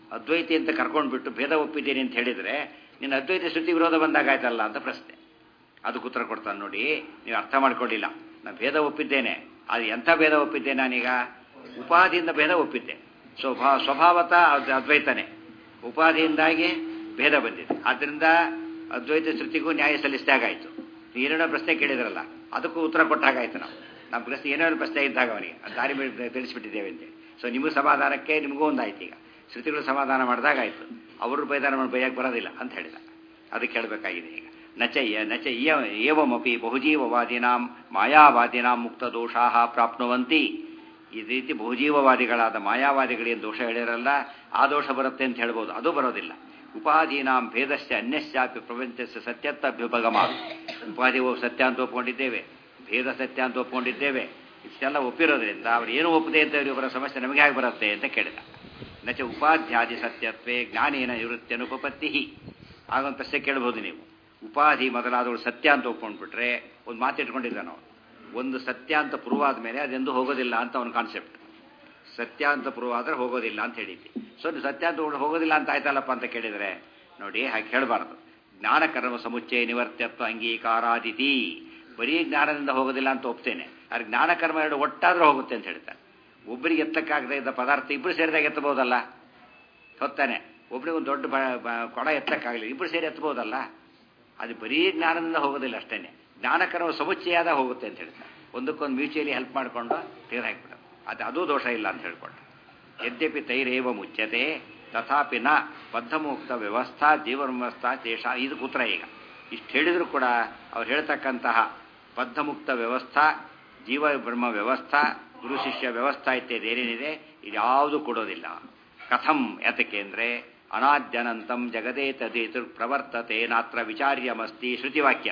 [SPEAKER 1] ಅದ್ವೈತಿ ಅಂತ ಕರ್ಕೊಂಡ್ಬಿಟ್ಟು ಭೇದ ಒಪ್ಪಿದ್ದೀನಿ ಅಂತ ಹೇಳಿದರೆ ನಿನ್ನ ಅದ್ವೈತ ಶ್ರುತಿ ವಿರೋಧ ಬಂದಾಗಾಯ್ತಲ್ಲ ಅಂತ ಪ್ರಶ್ನೆ ಅದಕ್ಕೆ ಉತ್ತರ ಕೊಡ್ತಾನೆ ನೋಡಿ ನೀವು ಅರ್ಥ ಮಾಡ್ಕೊಳ್ಳಿಲ್ಲ ನಾನು ಭೇದ ಒಪ್ಪಿದ್ದೇನೆ ಅದು ಎಂಥ ಭೇದ ಒಪ್ಪಿದ್ದೆ ನಾನೀಗ ಉಪಾಧಿಯಿಂದ ಭೇದ ಒಪ್ಪಿದ್ದೆ ಸ್ವಭಾ ಸ್ವಭಾವತ ಅದು ಅದ್ವೈತನೇ ಉಪಾಧಿಯಿಂದಾಗಿ ಭೇದ ಬಂದಿದೆ ಆದ್ದರಿಂದ ಅದ್ವೈತ ಶ್ರುತಿಗೂ ನ್ಯಾಯ ಸಲ್ಲಿಸಿದಾಗಾಯಿತು ಏನೇನೋ ಪ್ರಶ್ನೆ ಕೇಳಿದ್ರಲ್ಲ ಅದಕ್ಕೂ ಉತ್ತರ ಕೊಟ್ಟಾಗಾಯ್ತು ನಾವು ನಮ್ಮ ಪ್ರಶ್ನೆ ಏನೇನೋ ಪ್ರಶ್ನೆ ಇದ್ದಾಗ ಅವನಿಗೆ ಅದು ದಾರಿ ಮೇಲೆ ತಿಳಿಸ್ಬಿಟ್ಟಿದ್ದೇವೆ ಅಂತೇಳಿ ಸೊ ನಿಮಗೂ ಸಮಾಧಾನಕ್ಕೆ ನಿಮಗೂ ಒಂದಾಯ್ತು ಈಗ ಶ್ರುತಿಗಳು ಸಮಾಧಾನ ಮಾಡಿದಾಗಾಯ್ತು ಅವರು ಬೈದಾನ ಮಾಡಿ ಬೈಯಕ್ಕೆ ಬರೋದಿಲ್ಲ ಅಂತ ಹೇಳಿದ ಅದಕ್ಕೆ ಹೇಳಬೇಕಾಗಿದೆ ಈಗ ನಚ ನಚ ಏವಮಪಿ ಬಹುಜೀವವಾದಿನಾಂ ಮಾಯಾವಾದಿನಾಂ ಮುಕ್ತ ದೋಷಾ ಪ್ರಾಪ್ನುವಂತಿ ಈ ರೀತಿ ಬಹುಜೀವವಾದಿಗಳಾದ ಮಾಯಾವಾದಿಗಳಿಗೆ ದೋಷ ಹೇಳಿರಲ್ಲ ಆ ದೋಷ ಬರುತ್ತೆ ಅಂತ ಹೇಳ್ಬೋದು ಅದು ಬರೋದಿಲ್ಲ ಉಪಾಧೀನಾಂ ಭೇದಸ್ಯ ಅನ್ಯಸ್ಯಾಪಿ ಪ್ರಪಂಚಸ್ಯ ಸತ್ಯತ್ವಭ್ಯುಪಗಮ ಉಪಾಧಿ ಸತ್ಯ ಅಂತ ಒಪ್ಕೊಂಡಿದ್ದೇವೆ ಭೇದ ಸತ್ಯ ಅಂತ ಒಪ್ಕೊಂಡಿದ್ದೇವೆ ಇಷ್ಟೆಲ್ಲ ಒಪ್ಪಿರೋದ್ರಿಂದ ಅವ್ರು ಏನು ಒಪ್ಪದೆ ಅಂತ ಇವರ ಸಮಸ್ಯೆ ನಮಗೆ ಹೇಗೆ ಬರುತ್ತೆ ಅಂತ ಕೇಳಿದ ನಚ ಉಪಾಧ್ಯಾದಿ ಸತ್ಯತ್ವೇ ಜ್ಞಾನೇನ ನಿವೃತ್ತಿ ಆಗ ಒಂದು ಪ್ರಶ್ನೆ ಕೇಳ್ಬೋದು ನೀವು ಉಪಾಧಿ ಮೊದಲಾದವರು ಸತ್ಯ ಅಂತ ಒಪ್ಕೊಂಡ್ಬಿಟ್ರೆ ಒಂದು ಮಾತಿಟ್ಕೊಂಡಿದ್ದ ನಾವು ಒಂದು ಸತ್ಯ ಅಂತ ಪ್ರೂವ್ ಆದಮೇಲೆ ಅದೆಂದು ಹೋಗೋದಿಲ್ಲ ಅಂತ ಅವನ ಕಾನ್ಸೆಪ್ಟ್ ಸತ್ಯ ಅಂತ ಪ್ರೂವ್ ಆದರೆ ಹೋಗೋದಿಲ್ಲ ಅಂತ ಹೇಳಿದ್ವಿ ಸೊ ನೀವು ಸತ್ಯ ಅಂತ ಹೋಗೋದಿಲ್ಲ ಅಂತ ಆಯ್ತಲ್ಲಪ್ಪ ಅಂತ ಕೇಳಿದರೆ ನೋಡಿ ಹಾಗೆ ಹೇಳಬಾರ್ದು ಜ್ಞಾನಕರ್ಮ ಸಮುಚ್ಚಯ ನಿವರ್ತ್ಯತ್ವ ಅಂಗೀಕಾರಾದಿತಿ ಬರೀ ಜ್ಞಾನದಿಂದ ಹೋಗೋದಿಲ್ಲ ಅಂತ ಒಪ್ತೇನೆ ಆದರೆ ಜ್ಞಾನಕರ್ಮ ಎರಡು ಒಟ್ಟಾದರೂ ಹೋಗುತ್ತೆ ಅಂತ ಹೇಳ್ತಾರೆ ಒಬ್ಬರಿಗೆ ಎತ್ತಕ್ಕಾಗದೇ ಇದ್ದ ಪದಾರ್ಥ ಇಬ್ಬರು ಸೇರಿದಾಗ ಎತ್ತಬಹುದಲ್ಲ ಹೊತ್ತಾನೆ ಒಬ್ಬರಿಗೆ ಒಂದು ದೊಡ್ಡ ಕೊಡ ಎತ್ತಕ್ಕಾಗಲಿ ಇಬ್ಬರು ಸೇರಿ ಎತ್ತಬಹುದಲ್ಲ ಅದು ಬರೀ ಜ್ಞಾನದಿಂದ ಹೋಗೋದಿಲ್ಲ ಅಷ್ಟೇ ಜ್ಞಾನಕರ್ಮ ಸಮುಚ್ಚಯಾದ ಹೋಗುತ್ತೆ ಅಂತ ಹೇಳ್ತಾರೆ ಒಂದಕ್ಕೊಂದು ಮ್ಯೂಚುಯಲಿ ಹೆಲ್ಪ್ ಮಾಡಿಕೊಂಡು ಕ್ಲಿಯರ್ ಆಗಿಬಿಡೋದು ಅದು ಅದೂ ದೋಷ ಇಲ್ಲ ಅಂತ ಹೇಳ್ಕೊಂಡು ಯದ್ಯಪಿ ತೈರೇವ ಮುಚ್ಯತೆ ತಥಾಪಿ ನ ಬದ್ಧಮುಕ್ತ ವ್ಯವಸ್ಥಾ ಜೀವನ್ಮಸ್ಥಾ ದೇಶ ಇದು ಉತ್ತರ ಈಗ ಇಷ್ಟು ಹೇಳಿದರೂ ಕೂಡ ಅವ್ರು ಹೇಳ್ತಕ್ಕಂತಹ ಬದ್ಧಮುಕ್ತ ವ್ಯವಸ್ಥಾ ಜೀವ ಬ್ರಹ್ಮ ವ್ಯವಸ್ಥಾ ಗುರು ಶಿಷ್ಯ ವ್ಯವಸ್ಥಾ ಇತ್ಯಾದಿ ಏನೇನಿದೆ ಇದ್ಯಾವುದು ಕೊಡೋದಿಲ್ಲ ಕಥಂ ಯಾತಕ್ಕೆ ಅಂದರೆ ಅನಾದ್ಯನಂತಂ ಜಗದೇ ತದೇತು ಪ್ರವರ್ತತೆ ನಾತ್ರ ವಿಚಾರ್ಯಮಸ್ತಿ ಶ್ರುತಿವಾಕ್ಯ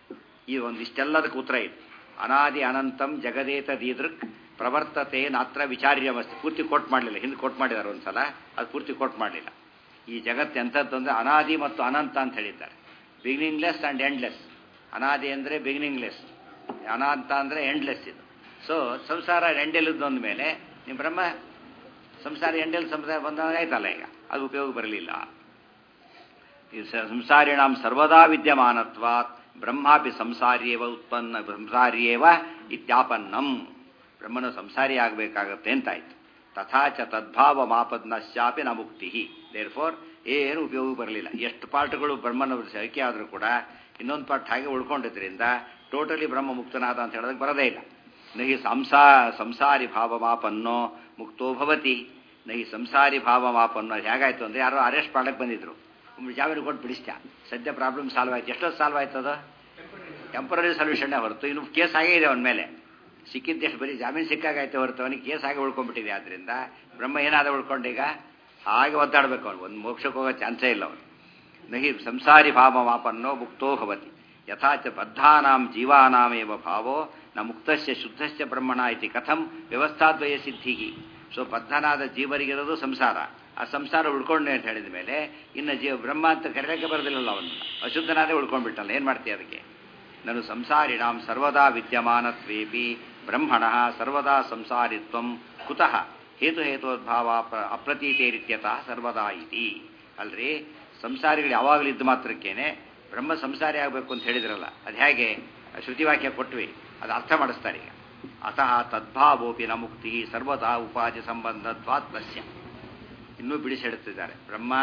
[SPEAKER 1] ಈ ಒಂದಿಷ್ಟೆಲ್ಲದಕ್ಕೆ ಉತ್ತರ ಇದೆ ಅನಾದಿ ಅನಂತಂ ಜಗದೇತ ದೀದೃಕ್ ಪ್ರವರ್ತತೆ ನಾತ್ರ ವಿಚಾರ್ಯಮಸ್ತಿ ಪೂರ್ತಿ ಕೋಟ್ ಮಾಡಲಿಲ್ಲ ಹಿಂದೆ ಕೋಟ್ ಮಾಡಿದ್ದಾರೆ ಒಂದ್ಸಲ ಅದು ಪೂರ್ತಿ ಕೋಟ್ ಮಾಡಲಿಲ್ಲ ಈ ಜಗತ್ತು ಎಂಥದ್ದು ಅಂದರೆ ಅನಾದಿ ಮತ್ತು ಅನಂತ ಅಂತ ಹೇಳಿದ್ದಾರೆ ಬಿಗಿನಿಂಗ್ಲೆಸ್ ಆ್ಯಂಡ್ ಎಂಡ್ಲೆಸ್ ಅನಾದಿ ಅಂದರೆ ಬಿಗಿನಿಂಗ್ಲೆಸ್ ಅನಾಂತ ಅಂದರೆ ಎಂಡ್ಲೆಸ್ ಇದು ಸೊ ಸಂಸಾರ ಎಂಡೆಲ್ಲದ ಮೇಲೆ ನಿಮ್ಮ ಬ್ರಹ್ಮ ಸಂಸಾರ ಎಂಡೆಲ್ ಸಂಸಾರ ಬಂದಾಗ ಆಯ್ತಲ್ಲ ಈಗ ಅದು ಉಪಯೋಗ ಬರಲಿಲ್ಲ ಸಂಸಾರಿಣಾಂ ಸರ್ವದಾ ವಿದ್ಯಮಾನತ್ವಾತ್ ಬ್ರಹ್ಮಾಪಿ ಸಂಸಾರಿಯೇವ ಉತ್ಪನ್ನ ಸಂಸಾರಿಯೇವ ಇತ್ಯಾಪನ್ನಂ ಬ್ರಹ್ಮನು ಸಂಸಾರಿ ಆಗಬೇಕಾಗತ್ತೆ ಅಂತಾಯ್ತು ತಥಾಚ ತದ್ಭಾವ ಮಾಪದ್ನಶ್ಚಾಪಿ ನ ಮುಕ್ತಿ ದೇರ್ ಫೋರ್ ಏನು ಉಪಯೋಗ ಬರಲಿಲ್ಲ ಎಷ್ಟು ಪಾಠಗಳು ಬ್ರಹ್ಮನ ಸೈಕೆ ಆದರೂ ಕೂಡ ಇನ್ನೊಂದು ಪಾಠ ಹಾಗೆ ಉಳ್ಕೊಂಡಿದ್ರಿಂದ ಟೋಟಲಿ ಬ್ರಹ್ಮ ಮುಕ್ತನಾದ ಅಂತ ಹೇಳೋದಕ್ಕೆ ಬರೋದೇ ಇಲ್ಲ ನಹಿ ಸಂಸಾ ಸಂಸಾರಿ ಭಾವ ಮಾಪನ್ನೋ ಮುಕ್ತೋ ಭವತಿ ನಹಿ ಸಂಸಾರಿ ಭಾವ ಮಾಪನ್ನೋ ಹೇಗಾಯ್ತು ಅಂದರೆ ಯಾರೋ ಅರೆಸ್ಟ್ ಮಾಡಕ್ಕೆ ಬಂದಿದ್ರು ಜಾಮೀನು ಕೊಟ್ಟು ಬಿಡಿಸ್ತ ಸದ್ಯ ಪ್ರಾಬ್ಲಮ್ ಸಾಲ್ವ್ ಆಯ್ತು ಎಷ್ಟೊತ್ತು ಸಾಲ್ವ್ ಆಯ್ತು ಅದು ಟೆಂಪರರಿ ಸೊಲ್ಯೂಷನ್ನೇ ಹೊರತು ಇನ್ನು ಕೇಸ್ ಆಗೇ ಇದೆ ಅವನ ಮೇಲೆ ಸಿಕ್ಕಿದ್ದೆಷ್ಟು ಬರೀ ಜಾಮೀನು ಸಿಕ್ಕಾಗೈತೆ ಹೊರತು ಅವನಿಗೆ ಕೇಸ್ ಆಗಿ ಉಳ್ಕೊಂಡ್ಬಿಟ್ಟಿದೆ ಆದ್ದರಿಂದ ಬ್ರಹ್ಮ ಏನಾದ ಉಳ್ಕೊಂಡೀಗ ಹಾಗೆ ಒದ್ದಾಡಬೇಕು ಅವನು ಒಂದು ಮೋಕ್ಷಕ್ಕೆ ಹೋಗೋ ಚಾನ್ಸೇ ಇಲ್ಲ ಅವನು ನಹಿ ಸಂಸಾರಿ ಭಾವ ಮಾಪನ್ನೋ ಮುಕ್ತೋ ಭವತಿ ಯಥಾಚ ಬದ್ಧಾನಾಂ ಜೀವಾನಾಮೇವ ಭಾವೋ ನ ಮುಕ್ತಸ್ಯ ಶುದ್ಧಸ್ಯ ಬ್ರಹ್ಮಣ ಇತಿ ಕಥಂ ವ್ಯವಸ್ಥಾದ್ವಯ ಸಿದ್ಧಿಗಿ ಸೊ ಬದ್ಧನಾದ ಜೀವರಿಗಿರೋದು ಸಂಸಾರ ಆ ಸಂಸಾರ ಉಳ್ಕೊಂಡೆ ಅಂತ ಹೇಳಿದ ಮೇಲೆ ಇನ್ನು ಜೀವ ಬ್ರಹ್ಮ ಅಂತ ಕರೆಯಕ್ಕೆ ಬರೋದಿಲ್ಲಲ್ಲ ಅವನ್ನ ಅಶುದ್ಧನಾದೇ ಉಳ್ಕೊಂಡ್ಬಿಟ್ಟಲ್ಲ ಏನು ಮಾಡ್ತೀಯ ಅದಕ್ಕೆ ನಾನು ಸಂಸಾರಿಣಾಂ ಸರ್ವದಾ ವಿದ್ಯಮಾನತ್ವೇಪಿ ಬ್ರಹ್ಮಣ ಸರ್ವದಾ ಸಂಸಾರಿತ್ವಂ ಕುತಃ ಹೇತು ಹೇತೋದ್ಭಾವ ಅಪ್ರತೀತೇರಿತ್ಯತಃ ಸರ್ವದಾ ಇತಿ ಅಲ್ರಿ ಸಂಸಾರಿಗಳು ಯಾವಾಗಲೂ ಇದ್ದ ಮಾತ್ರಕ್ಕೇನೆ ಬ್ರಹ್ಮ ಸಂಸಾರಿ ಆಗಬೇಕು ಅಂತ ಹೇಳಿದ್ರಲ್ಲ ಅದು ಹೇಗೆ ಶ್ರುತಿವಾಕ್ಯ ಕೊಟ್ವಿ ಅದು ಅರ್ಥ ಮಾಡಿಸ್ತಾರೆ ಈಗ ಅತಃ ತದ್ಭಾವೋಪಿ ನ ಮುಕ್ತಿ ಸರ್ವದಾ ಉಪಾಧಿ ಸಂಬಂಧತ್ವಾತ್ಮಸ್ಯ ಇನ್ನೂ ಬಿಡಿಸಿಡುತ್ತಿದ್ದಾರೆ ಬ್ರಹ್ಮ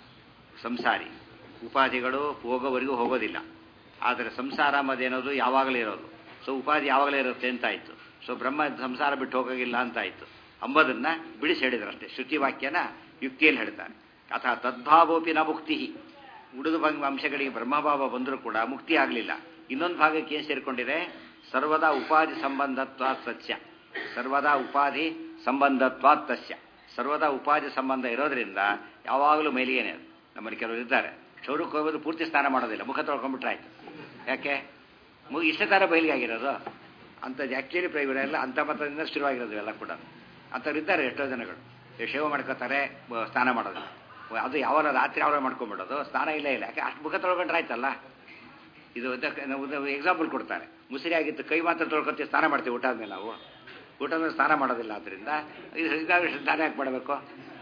[SPEAKER 1] ಸಂಸಾರಿ ಉಪಾಧಿಗಳು ಹೋಗೋವರೆಗೂ ಹೋಗೋದಿಲ್ಲ ಆದರೆ ಸಂಸಾರ ಅನ್ನೋದೇನೋದು ಯಾವಾಗಲೇ ಇರೋದು ಸೊ ಉಪಾಧಿ ಯಾವಾಗಲೇ ಇರುತ್ತೆ ಅಂತಾಯಿತು ಸೊ ಬ್ರಹ್ಮ ಸಂಸಾರ ಬಿಟ್ಟು ಹೋಗೋಗಿಲ್ಲ ಅಂತಾಯಿತು ಅಂಬೋದನ್ನು ಬಿಡಿಸಿ ಹೇಳಿದ್ರಷ್ಟೇ ಶ್ರುತಿ ವಾಕ್ಯನ ಯುಕ್ತಿಯಲ್ಲಿ ಹೇಳ್ತಾರೆ ಅಥವಾ ತದ್ಭಾವೋಪಿ ನ ಮುಕ್ತಿ ಉಳಿದ ಭಂಗ ಅಂಶಗಳಿಗೆ ಬ್ರಹ್ಮಭಾವ ಬಂದರೂ ಕೂಡ ಮುಕ್ತಿ ಆಗಲಿಲ್ಲ ಇನ್ನೊಂದು ಭಾಗಕ್ಕೆ ಏನು ಸೇರಿಕೊಂಡಿದೆ ಸರ್ವದಾ ಉಪಾಧಿ ಸಂಬಂಧತ್ವ ಸತ್ಯ ಸರ್ವದಾ ಉಪಾಧಿ ಸಂಬಂಧತ್ವಾತ್ ತಸ್ಯ ಸರ್ವದಾ ಉಪಾಧಿ ಸಂಬಂಧ ಇರೋದ್ರಿಂದ ಯಾವಾಗಲೂ ಮೇಲಿಗೇನೆ ಅದು ನಮ್ಮಲ್ಲಿ ಕೆಲವರು ಇದ್ದಾರೆ ಕ್ಷೌರಕ್ಕೆ ಹೋಗೋದು ಪೂರ್ತಿ ಸ್ನಾನ ಮಾಡೋದಿಲ್ಲ ಮುಖ ತೊಳ್ಕೊಂಡ್ಬಿಟ್ರೆ ಆಯ್ತು ಯಾಕೆ ಮುಗಿ ಇಷ್ಟೇ ಥರ ಬಯಲಿಗಾಗಿರೋದು ಅಂಥದ್ದು ಆ್ಯಕ್ಚುಲಿ ಪ್ರೈವೇಟ್ ಎಲ್ಲ ಅಂಥ ಮತದಿಂದ ಶುರುವಾಗಿರೋದು ಎಲ್ಲ ಕೂಡ ಅಂಥವ್ರು ಇದ್ದಾರೆ ಎಷ್ಟೋ ಜನಗಳು ಶೇವ ಮಾಡ್ಕೋತಾರೆ ಸ್ನಾನ ಮಾಡೋದು ಅದು ಯಾವಾಗ ರಾತ್ರಿ ಯಾವಾಗ ಮಾಡ್ಕೊಂಡ್ಬಿಡೋದು ಸ್ನಾನ ಇಲ್ಲ ಇಲ್ಲ ಯಾಕೆ ಅಷ್ಟು ಮುಖ ತೊಳ್ಕೊಂಡ್ರೆ ಆಯ್ತಲ್ಲ ಇದು ಎಕ್ಸಾಂಪಲ್ ಕೊಡ್ತಾರೆ ಮುಸಿರಿ ಆಗಿತ್ತು ಕೈ ಮಾತ್ರ ತೊಳ್ಕೊತೀವಿ ಸ್ನಾನ ಮಾಡ್ತೀವಿ ಊಟ ಆದ್ಮೇಲೆ ನಾವು ಊಟ ಮೇಲೆ ಸ್ನಾನ ಮಾಡೋದಿಲ್ಲ ಆದ್ದರಿಂದ ಇದು ಹೀಗಾಗಿ ಸ್ನಾನ ಯಾಕೆ ಮಾಡಬೇಕು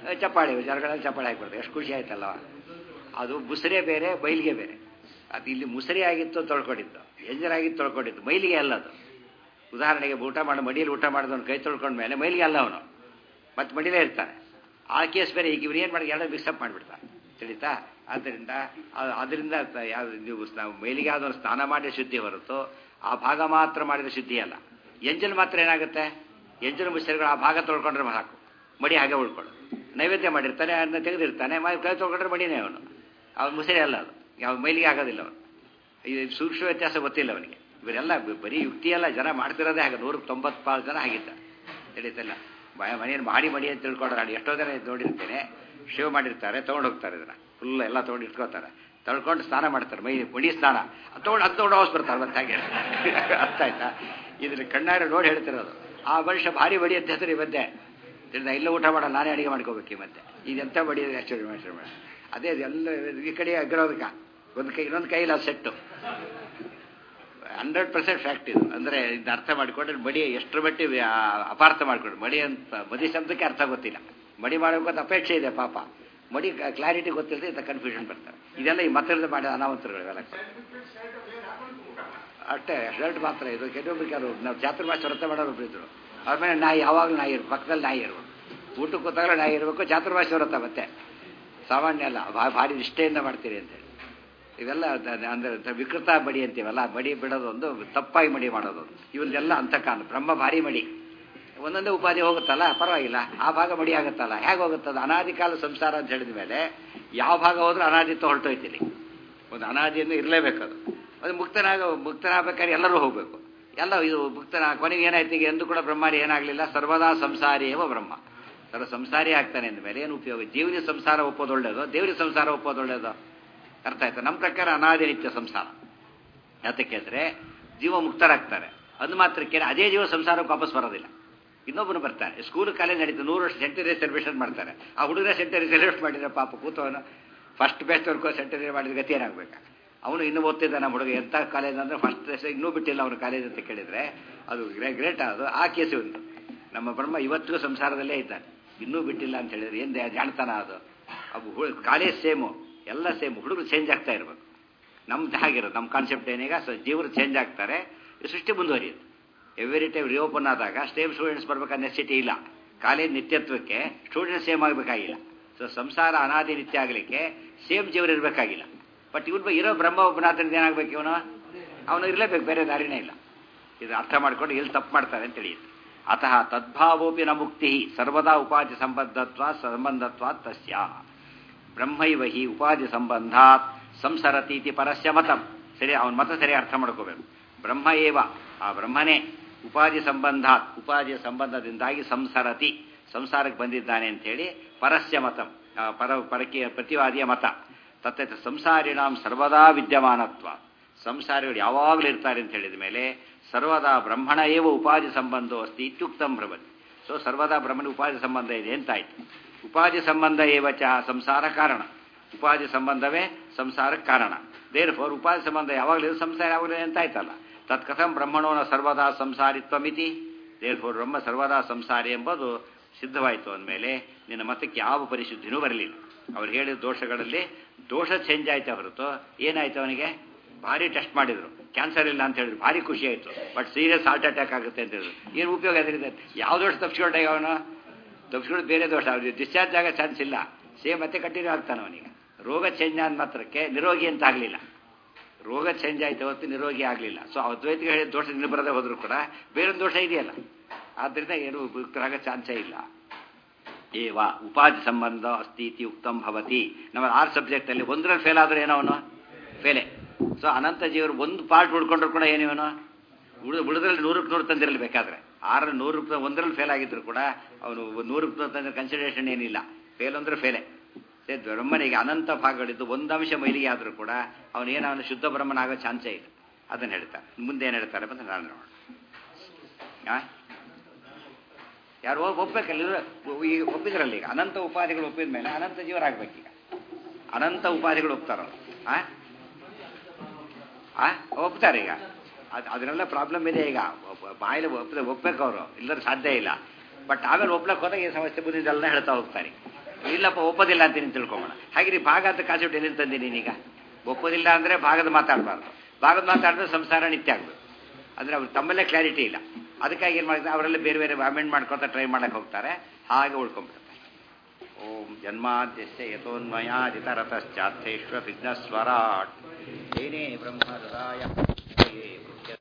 [SPEAKER 1] ಚಪ್ಪಾಳೆ ಜನಗಳಲ್ಲಿ ಚಪ್ಪಾಳೆ ಹಾಕ್ಬಿಡ್ತಾರೆ ಎಷ್ಟು ಖುಷಿ ಆಯ್ತಲ್ಲ ಅದು ಮುಸರೆ ಬೇರೆ ಬೈಲಿಗೆ ಬೇರೆ ಅದು ಇಲ್ಲಿ ಮುಸರಿ ಆಗಿತ್ತು ತೊಳ್ಕೊಂಡಿದ್ದು ಎಂಜರಾಗಿತ್ತು ತೊಳ್ಕೊಂಡಿದ್ದು ಮೈಲಿಗೆ ಅಲ್ಲ ಅದು ಉದಾಹರಣೆಗೆ ಊಟ ಮಾಡಿ ಮಡಿಯಲ್ಲಿ ಊಟ ಮಾಡಿದವನು ಕೈ ತೊಳ್ಕೊಂಡ ಮೇಲೆ ಮೈಲಿಗೆ ಅಲ್ಲ ಅವನು ಮತ್ತೆ ಮಡಿಲೇ ಇರ್ತಾನೆ ಆ ಕೇಸ್ ಬೇರೆ ಈಗ ಇವ್ರು ಏನು ಮಾಡಿ ಎರಡು ಮಿಕ್ಸಪ್ ಮಾಡಿಬಿಡ್ತಾರೆ ತಿಳಿತಾ ಆದ್ದರಿಂದ ಅದರಿಂದ ಯಾವ ನೀವು ನಾವು ಮೈಲಿಗೆ ಆದವನು ಸ್ನಾನ ಮಾಡಿದ ಶುದ್ಧಿ ಹೊರತು ಆ ಭಾಗ ಮಾತ್ರ ಮಾಡಿದ ಶುದ್ಧಿ ಅಲ್ಲ ಎಂಜಲ್ ಮಾತ್ರ ಏನಾಗುತ್ತೆ ಎಂಜಲ್ ಮುಸರಿಗಳು ಆ ಭಾಗ ತೊಳ್ಕೊಂಡ್ರೆ ಸಾಕು ಮಡಿ ಹಾಗೆ ಉಳ್ಕೊಳ್ಳೋದು ನೈವೇದ್ಯ ಮಾಡಿರ್ತಾನೆ ಅದನ್ನ ತೆಗೆದಿರ್ತಾನೆ ಕೈ ತೊಳ್ಕೊಂಡ್ರೆ ಮಡಿನೇ ಅವನು ಅವ್ನು ಮುಸರಿ ಅಲ್ಲ ಅದು ಯಾವ ಮೈಲಿಗೆ ಆಗೋದಿಲ್ಲ ಅವನು ಇದು ಸೂಕ್ಷ್ಮ ವ್ಯತ್ಯಾಸ ಗೊತ್ತಿಲ್ಲ ಅವನಿಗೆ ಇವರೆಲ್ಲ ಬರೀ ಯುಕ್ತಿ ಅಲ್ಲ ಜನ ಮಾಡ್ತಿರೋದೇ ಹಾಗೆ ನೂರಕ್ಕೆ ತೊಂಬತ್ತಾರು ಜನ ಆಗಿದ್ದ ತಿಳಿತಲ್ಲ ಮನೆಯನ್ನು ಮಾಡಿ ಮಾಡಿ ಅಂತ ತಿಳ್ಕೊಂಡ್ರೆ ನಾನು ಎಷ್ಟೋ ಜನ ನೋಡಿರ್ತೇನೆ ಶೇವ್ ಮಾಡಿರ್ತಾರೆ ತೊಗೊಂಡು ಹೋಗ್ತಾರೆ ಇದನ್ನ ಫುಲ್ ಎಲ್ಲ ತೊಗೊಂಡು ಇಟ್ಕೋತಾರೆ ತೊಳ್ಕೊಂಡು ಸ್ನಾನ ಮಾಡ್ತಾರೆ ಮೈ ಮಡಿ ಸ್ನಾನ ಅದು ತೊಗೊಂಡು ಅದು ತೊಗೊಂಡು ಹೋಸ್ ಬರ್ತಾರೆ ಮತ್ತೆ ಹಾಗೆ ಅರ್ಥ ಆಯ್ತಾ ಇದನ್ನ ಕಣ್ಣಾರೆ ನೋಡಿ ಹೇಳ್ತಿರೋದು ಆ ವರ್ಷ ಭಾರಿ ಬಡಿ ಅಂತ ಹೆಸರು ಇವತ್ತೆ ತಿಳಿದ ಇಲ್ಲ ಊಟ ಮಾಡಲ್ಲ ನಾನೇ ಅಡಿಗೆ ಮಾಡ್ಕೋಬೇಕು ಮತ್ತೆ ಇದೆಂತ ಬಡಿ ಆಶ್ಚರ್ಯ ಮಾಡಿ ಮಾಡಿ ಅದೇ ಎಲ್ಲ ಈ ಕಡೆ ಅಗ್ರೋದಕ್ಕ ಒಂದು ಕೈ ಇನ್ನೊಂದು ಕೈಲಿ ಅದು ಸೆಟ್ಟು ಹಂಡ್ರೆಡ್ ಪರ್ಸೆಂಟ್ ಫ್ಯಾಕ್ಟ್ ಇದು ಅಂದರೆ ಇದು ಅರ್ಥ ಮಾಡಿಕೊಂಡ್ರೆ ಮಡಿ ಎಷ್ಟರ ಮಟ್ಟಿ ಅಪಾರ್ಥ ಮಾಡಿಕೊಂಡ್ರೆ ಮಡಿ ಅಂತ ಮದಿ ಶಬ್ದಕ್ಕೆ ಅರ್ಥ ಗೊತ್ತಿಲ್ಲ ಮಡಿ ಮಾಡಬೇಕು ಅಂತ ಅಪೇಕ್ಷೆ ಇದೆ ಪಾಪ ಮಡಿ ಕ್ಲಾರಿಟಿ ಗೊತ್ತಿಲ್ಲದೆ ಇಂಥ ಕನ್ಫ್ಯೂಷನ್ ಬರ್ತಾರೆ ಇದೆಲ್ಲ ಈ ಮತ್ತರದ ಮಾಡಿದ ಅನಾಹುತಗಳು ಇವೆಲ್ಲ ಅಷ್ಟೇ ಶರ್ಟ್ ಮಾತ್ರ ಇದು ಕೆಲವೊಬ್ಬರಿಗೆ ಯಾರು ನಾವು ಚಾತುರ್ಮಾಸ ವ್ರತ ಮಾಡೋರು ಒಬ್ರು ಇದ್ರು ಅವ್ರ ಮೇಲೆ ನಾಯಿ ಯಾವಾಗಲೂ ನಾಯಿ ಇರು ಪಕ್ಕದಲ್ಲಿ ನಾಯಿ ಇರಬೇಕು ಊಟಕ್ಕೆ ಕೂತಾಗಲೂ ನಾಯಿ ಇರಬೇಕು ಚಾತುರ್ಮಾಸ ವ್ರತ ಮತ್ತೆ ಸಾಮಾನ್ಯ ಅಲ್ಲ ಭಾರಿ ನಿಷ್ಠೆಯಿಂದ ಮಾಡ್ತೀರಿ ಅಂತೇಳಿ ಇವೆಲ್ಲ ಅಂದರೆ ವಿಕೃತ ಮಡಿ ಅಂತೀವಲ್ಲ ಮಡಿ ಬಿಡೋದು ಒಂದು ತಪ್ಪಾಗಿ ಮಡಿ ಮಾಡೋದು ಇವನ್ನೆಲ್ಲ ಅಂತಕಾಲ ಬ್ರಹ್ಮ ಭಾರಿ ಮಡಿ ಒಂದೊಂದೇ ಉಪಾಧಿ ಹೋಗುತ್ತಲ್ಲ ಪರವಾಗಿಲ್ಲ ಆ ಭಾಗ ಮಡಿ ಆಗುತ್ತಲ್ಲ ಹೇಗೆ ಹೋಗುತ್ತದ ಅನಾದಿ ಕಾಲ ಸಂಸಾರ ಅಂತ ಹೇಳಿದ ಮೇಲೆ ಯಾವ ಭಾಗ ಹೋದ್ರೂ ಅನಾದಿತ್ವ ಹೊರಟೋಯ್ತೀನಿ ಒಂದು ಅನಾದಿಯನ್ನು ಇರಲೇಬೇಕದು ಅದು ಮುಕ್ತನಾಗ ಮುಕ್ತನಾಗಬೇಕಾದ್ರೆ ಎಲ್ಲರೂ ಹೋಗಬೇಕು ಎಲ್ಲ ಇದು ಮುಕ್ತನ ಕೊನೆಗೆ ಏನಾಯ್ತು ಈಗ ಎಂದು ಕೂಡ ಬ್ರಹ್ಮಾರಿ ಏನಾಗಲಿಲ್ಲ ಸರ್ವದಾ ಸಂಸಾರಿ ಏವ ಬ್ರಹ್ಮ ಸರ್ವ ಸಂಸಾರಿ ಆಗ್ತಾನೆ ಅಂದಮೇಲೆ ಏನು ಉಪಯೋಗ ಜೀವನ ಸಂಸಾರ ಒಪ್ಪೋದು ಒಳ್ಳೇದು ದೇವರ ಸಂಸಾರ ಒಪ್ಪೋದು ಒಳ್ಳೇದು ಅರ್ಥ ಆಯ್ತಾ ನಮ್ಮ ಪ್ರಕಾರ ಅನಾದಿ ನಿತ್ಯ ಸಂಸಾರ ಯಾತಕ್ಕೆ ಅಂದರೆ ಜೀವ ಮುಕ್ತರಾಗ್ತಾರೆ ಅದು ಮಾತ್ರಕ್ಕೆ ಅದೇ ಜೀವ ಸಂಸಾರಕ್ಕೆ ವಾಪಸ್ ಬರೋದಿಲ್ಲ ಇನ್ನೊಬ್ಬನು ಬರ್ತಾನೆ ಸ್ಕೂಲ್ ಕಾಲೇಜ್ ನಡೀತು ನೂರು ವರ್ಷ ಸೆಂಟರಿ ಸೆಲೆಬ್ರೇಷನ್ ಮಾಡ್ತಾರೆ ಆ ಹುಡುಗರ ಸೆಂಟರಿ ಸೆಲೆಬ್ರೇಟ್ ಮಾಡಿದ್ರೆ ಪಾಪ ಕೂತವನು ಫಸ್ಟ್ ಬೆಸ್ಟ್ ವರ್ಕೋ ಸೆಂಟರಿ ಮಾಡಿದ ಗತಿ ಏನಾಗಬೇಕು ಅವನು ಇನ್ನೂ ಓದ್ತಿದ್ದ ನಮ್ಮ ಹುಡುಗ ಎಂಥ ಕಾಲೇಜ್ ಅಂದರೆ ಫಸ್ಟ್ ಡ್ರೆಸ್ ಇನ್ನೂ ಬಿಟ್ಟಿಲ್ಲ ಅವನು ಕಾಲೇಜ್ ಅಂತ ಕೇಳಿದರೆ ಅದು ಗ್ರೇಟ್ ಅದು ಆ ಕೇಸು ಒಂದು ನಮ್ಮ ಬ್ರಹ್ಮ ಇವತ್ತಿಗೂ ಸಂಸಾರದಲ್ಲೇ ಇದ್ದಾನೆ ಇನ್ನೂ ಬಿಟ್ಟಿಲ್ಲ ಅಂತ ಹೇಳಿದ್ರೆ ಏನು ಜಾಣ್ತಾನ ಅದು ಅವು ಕಾಲೇಜ್ ಸೇಮು ಎಲ್ಲ ಸೇಮ್ ಹುಡುಗರು ಚೇಂಜ್ ಆಗ್ತಾ ಇರಬೇಕು ನಮ್ದು ಹಾಗಿರೋದು ನಮ್ಮ ಕಾನ್ಸೆಪ್ಟ್ ಏನೀಗ ಸೊ ಜೀವರು ಚೇಂಜ್ ಆಗ್ತಾರೆ ಸೃಷ್ಟಿ ಮುಂದುವರಿಯುತ್ತೆ ಎವ್ರಿ ಟೈಮ್ ರಿಓಪನ್ ಆದಾಗ ಸ್ಟೇಮ್ ಸ್ಟೂಡೆಂಟ್ಸ್ ಬರ್ಬೇಕಾದ ನೆಸಿಟಿ ಇಲ್ಲ ಕಾಲೇಜ್ ನಿತ್ಯತ್ವಕ್ಕೆ ಸ್ಟೂಡೆಂಟ್ಸ್ ಸೇಮ್ ಆಗಬೇಕಾಗಿಲ್ಲ ಸೊ ಸಂಸಾರ ಅನಾದಿ ನಿತ್ಯ ಆಗಲಿಕ್ಕೆ ಸೇಮ್ ಜೀವರು ಇರಬೇಕಾಗಿಲ್ಲ ಬಟ್ ಇವ್ರು ಇರೋ ಬ್ರಹ್ಮ ಒಬ್ಬನಾದ್ರಿಂದ ಏನಾಗಬೇಕು ಇವನು ಅವನು ಇರಲೇಬೇಕು ಬೇರೆ ದಾರಿನೇ ಇಲ್ಲ ಇದು ಅರ್ಥ ಮಾಡ್ಕೊಂಡು ಎಲ್ಲಿ ತಪ್ಪು ಮಾಡ್ತಾರೆ ಅಂತ ತಿಳಿಯುತ್ತೆ ಅತಃ ತದ್ಭಾವೋಪಿ ನ ಮುಕ್ತಿ ಸರ್ವದಾ ಉಪಾಧಿ ಸಂಬದ್ಧತ್ವ ಸಂಬಂಧತ್ವ ತಸ್ಯ ಬ್ರಹ್ಮೈವ ಹಿ ಉಪಾಧಿ ಸಂಬಂಧಾತ್ ಸಂಸರತೀತಿ ಪರಸ್ಯ ಮತಂ ಸರಿ ಅವನ ಮತ ಸರಿ ಅರ್ಥ ಮಾಡ್ಕೋಬೇಕು ಬ್ರಹ್ಮ ಏವ ಆ ಬ್ರಹ್ಮನೇ ಉಪಾಧಿ ಸಂಬಂಧಾತ್ ಉಪಾಧಿಯ ಸಂಬಂಧದಿಂದಾಗಿ ಸಂಸರತಿ ಸಂಸಾರಕ್ಕೆ ಬಂದಿದ್ದಾನೆ ಅಂತೇಳಿ ಪರಸ್ಯ ಮತಂ ಪರ ಪರಕೀಯ ಪ್ರತಿವಾದಿಯ ಮತ ತತ್ತ ಸಂಸಾರಿಣಾಂ ಸರ್ವದಾ ವಿದ್ಯಮಾನತ್ವ ಸಂಸಾರಿಗಳು ಯಾವಾಗಲೂ ಇರ್ತಾರೆ ಅಂತ ಹೇಳಿದ ಮೇಲೆ ಸರ್ವದಾ ಬ್ರಹ್ಮಣ ಏವ ಉಪಾಧಿ ಸಂಬಂಧೋ ಅಸ್ತಿ ಇತ್ಯುಕ್ತಂ ಭವತಿ ಸೊ ಸರ್ವದಾ ಬ್ರಹ್ಮನ ಉಪಾಧಿ ಸಂಬಂಧ ಇದೆ ಅಂತಾಯ್ತು ಉಪಾಧಿ ಸಂಬಂಧ ಏವ ಚ ಸಂಸಾರ ಕಾರಣ ಉಪಾಧಿ ಸಂಬಂಧವೇ ಸಂಸಾರಕ್ಕೆ ಕಾರಣ ದೇರ್ ಫೋರ್ ಉಪಾಧಿ ಸಂಬಂಧ ಯಾವಾಗಲೂ ಸಂಸಾರ ಯಾವಾಗಲೂ ಅಂತ ಆಯ್ತಲ್ಲ ತತ್ಕಥಂ ಬ್ರಹ್ಮಣೋನ ಸರ್ವದಾ ಸಂಸಾರಿತ್ವ ಮಿತಿ ದೇರ್ ಫೋರ್ ಬ್ರಹ್ಮ ಸರ್ವದಾ ಸಂಸಾರಿ ಎಂಬುದು ಸಿದ್ಧವಾಯಿತು ಅಂದಮೇಲೆ ನಿನ್ನ ಮತಕ್ಕೆ ಯಾವ ಪರಿಶುದ್ಧಿನೂ ಬರಲಿಲ್ಲ ಅವ್ರು ಹೇಳಿದ ದೋಷಗಳಲ್ಲಿ ದೋಷ ಚೇಂಜ್ ಆಯ್ತು ಹೊರತು ಏನಾಯ್ತು ಅವನಿಗೆ ಭಾರಿ ಟೆಸ್ಟ್ ಮಾಡಿದ್ರು ಕ್ಯಾನ್ಸರ್ ಇಲ್ಲ ಅಂತ ಹೇಳಿದ್ರು ಭಾರಿ ಖುಷಿ ಆಯಿತು ಬಟ್ ಸೀರಿಯಸ್ ಹಾರ್ಟ್ ಅಟ್ಯಾಕ್ ಆಗುತ್ತೆ ಅಂತ ಹೇಳಿದ್ರು ಏನು ಉಪಯೋಗ ಅದರಿಂದ ಯಾವ ದೋಷ ತಪ್ಪಿಸ್ಕೊಂಡಾಗ ಅವನು ತಪ್ಪಿಸ್ಕೊಂಡು ಬೇರೆ ದೋಷ ಅವ್ರಿಗೆ ಡಿಸ್ಚಾರ್ಜ್ ಆಗೋ ಚಾನ್ಸ್ ಇಲ್ಲ ಸೇಮ್ ಮತ್ತೆ ಕಂಟಿನ್ಯೂ ಆಗ್ತಾನೆ ಅವನಿಗೆ ರೋಗ ಚೇಂಜ್ ಆದ ಮಾತ್ರಕ್ಕೆ ನಿರೋಗಿ ಅಂತ ಆಗಲಿಲ್ಲ ರೋಗ ಚೇಂಜ್ ಆಯ್ತು ಹೊತ್ತು ನಿರೋಗಿ ಆಗಲಿಲ್ಲ ಸೊ ಅದ್ವೈತಿಗೆ ಹೇಳಿದ ದೋಷ ನಿರ್ಬರದೆ ಹೋದ್ರು ಕೂಡ ಬೇರೊಂದು ದೋಷ ಇದೆಯಲ್ಲ ಆದ್ದರಿಂದ ಏನು ಆಗೋ ಚಾನ್ಸೇ ಇಲ್ಲ ಏವ ಉಪಾಧಿ ಸಂಬಂಧ ಅಸ್ತಿ ಇತಿ ಉಕ್ತಂ ಭವತಿ ನಮ್ಮ ಆರ್ ಸಬ್ಜೆಕ್ಟಲ್ಲಿ ಒಂದರಲ್ಲಿ ಫೇಲ್ ಆದ್ರೆ ಏನೋ ಅವನು ಫೇಲೆ ಸೊ ಅನಂತ ಜೀವರು ಒಂದು ಪಾರ್ಟ್ ಉಳ್ಕೊಂಡ್ರು ಕೂಡ ಏನಿವನು ಉಳಿದ ಉಳಿದ್ರಲ್ಲಿ ನೂರಕ್ಕೆ ನೂರು ತಂದಿರಲಿ ಬೇಕಾದ್ರೆ ಆರಲ್ಲಿ ನೂರು ರೂಪಾಯಿ ಒಂದರಲ್ಲಿ ಫೇಲ್ ಆಗಿದ್ರು ಕೂಡ ಅವನು ನೂರು ರೂಪಾಯಿ ತಂದ್ರೆ ಕನ್ಸಿಡರೇಷನ್ ಏನಿಲ್ಲ ಫೇಲ್ ಅಂದ್ರೆ ಫೇಲೆ ಸೇ ಬ್ರಹ್ಮನಿಗೆ ಅನಂತ ಭಾಗಗಳಿದ್ದು ಒಂದು ಅಂಶ ಮೈಲಿಗೆ ಆದರೂ ಕೂಡ ಅವನು ಏನು ಅವನು ಶುದ್ಧ ಬ್ರಹ್ಮನಾಗೋ ಚಾನ್ಸೇ ಇಲ್ಲ ಅದನ್ನು ಹೇಳ್ತಾರೆ ಮುಂದೆ ಏನು ಹೇಳ್ತಾರೆ ಅಂತ ನಾನು ನೋಡೋಣ ಆ ಯಾರು ಹೋಗಿ ಒಪ್ಬೇಕಲ್ಲ ಈಗ ಒಪ್ಪಿದ್ರಲ್ಲ ಈಗ ಅನಂತ ಉಪಾಧಿಗಳು ಒಪ್ಪಿದ ಮೇಲೆ ಅನಂತ ಜೀವರಾಗಬೇಕೀಗ ಅನಂತ ಉಪಾಧಿಗಳು ಒಪ್ತಾರ ಆ ಆ ಒಪ್ತಾರೆ ಈಗ ಅದು ಅದನ್ನೆಲ್ಲ ಪ್ರಾಬ್ಲಮ್ ಇದೆ ಈಗ ಬಾಯಲ್ಲಿ ಒಪ್ಪ ಒಪ್ಬೇಕು ಅವರು ಇಲ್ಲದ್ರೆ ಸಾಧ್ಯ ಇಲ್ಲ ಬಟ್ ಆಮೇಲೆ ಒಪ್ಲಕ್ಕೆ ಹೋದಾಗ ಈ ಸಮಸ್ಯೆ ಬಂದಿದ್ದೆಲ್ಲ ಹೇಳ್ತಾ ಹೋಗ್ತಾರೆ ಇಲ್ಲಪ್ಪ ಒಪ್ಪೋದಿಲ್ಲ ಅಂತ ನೀನು ತಿಳ್ಕೊಂಬೋಣ ಹಾಗೆ ನೀ ಭಾಗ ಅಂತ ಕಾನ್ಸೆಪ್ಟ್ ಎಲ್ಲಿ ತಂದಿ ನೀನೀಗ ಒಪ್ಪೋದಿಲ್ಲ ಅಂದರೆ ಭಾಗದ ಮಾತಾಡಬಾರ್ದು ಭಾಗದ ಮಾತಾಡಿದ್ರೆ ಸಂಸಾರ ನಿತ್ಯ ಆಗಬೇಕು ಅಂದರೆ ಅವ್ರು ತಮ್ಮಲ್ಲೇ ಕ್ಲಾರಿಟಿ ಇಲ್ಲ ಅದಕ್ಕಾಗಿ ಏನು ಮಾಡಿದ್ರೆ ಅವರೆಲ್ಲ ಬೇರೆ ಬೇರೆ ಅಮೆಂಡ್ ಮಾಡ್ಕೊತಾ ಟ್ರೈ ಮಾಡಕ್ಕೆ ಹೋಗ್ತಾರೆ ಹಾಗೆ ಉಳ್ಕೊಂಡ್ಬಿಡ್ತಾರೆ ಓಂ ಜನ್ಮಾದ್ಯಸ್ಯ ಯಥೋನ್ಮಯಾದಿತರತಶ್ಚಾರ್ಥೇಶ್ವ ವಿಘ್ನಸ್ವರಾಟ್ ಏನೇ ಬ್ರಹ್ಮಹೃದಾಯ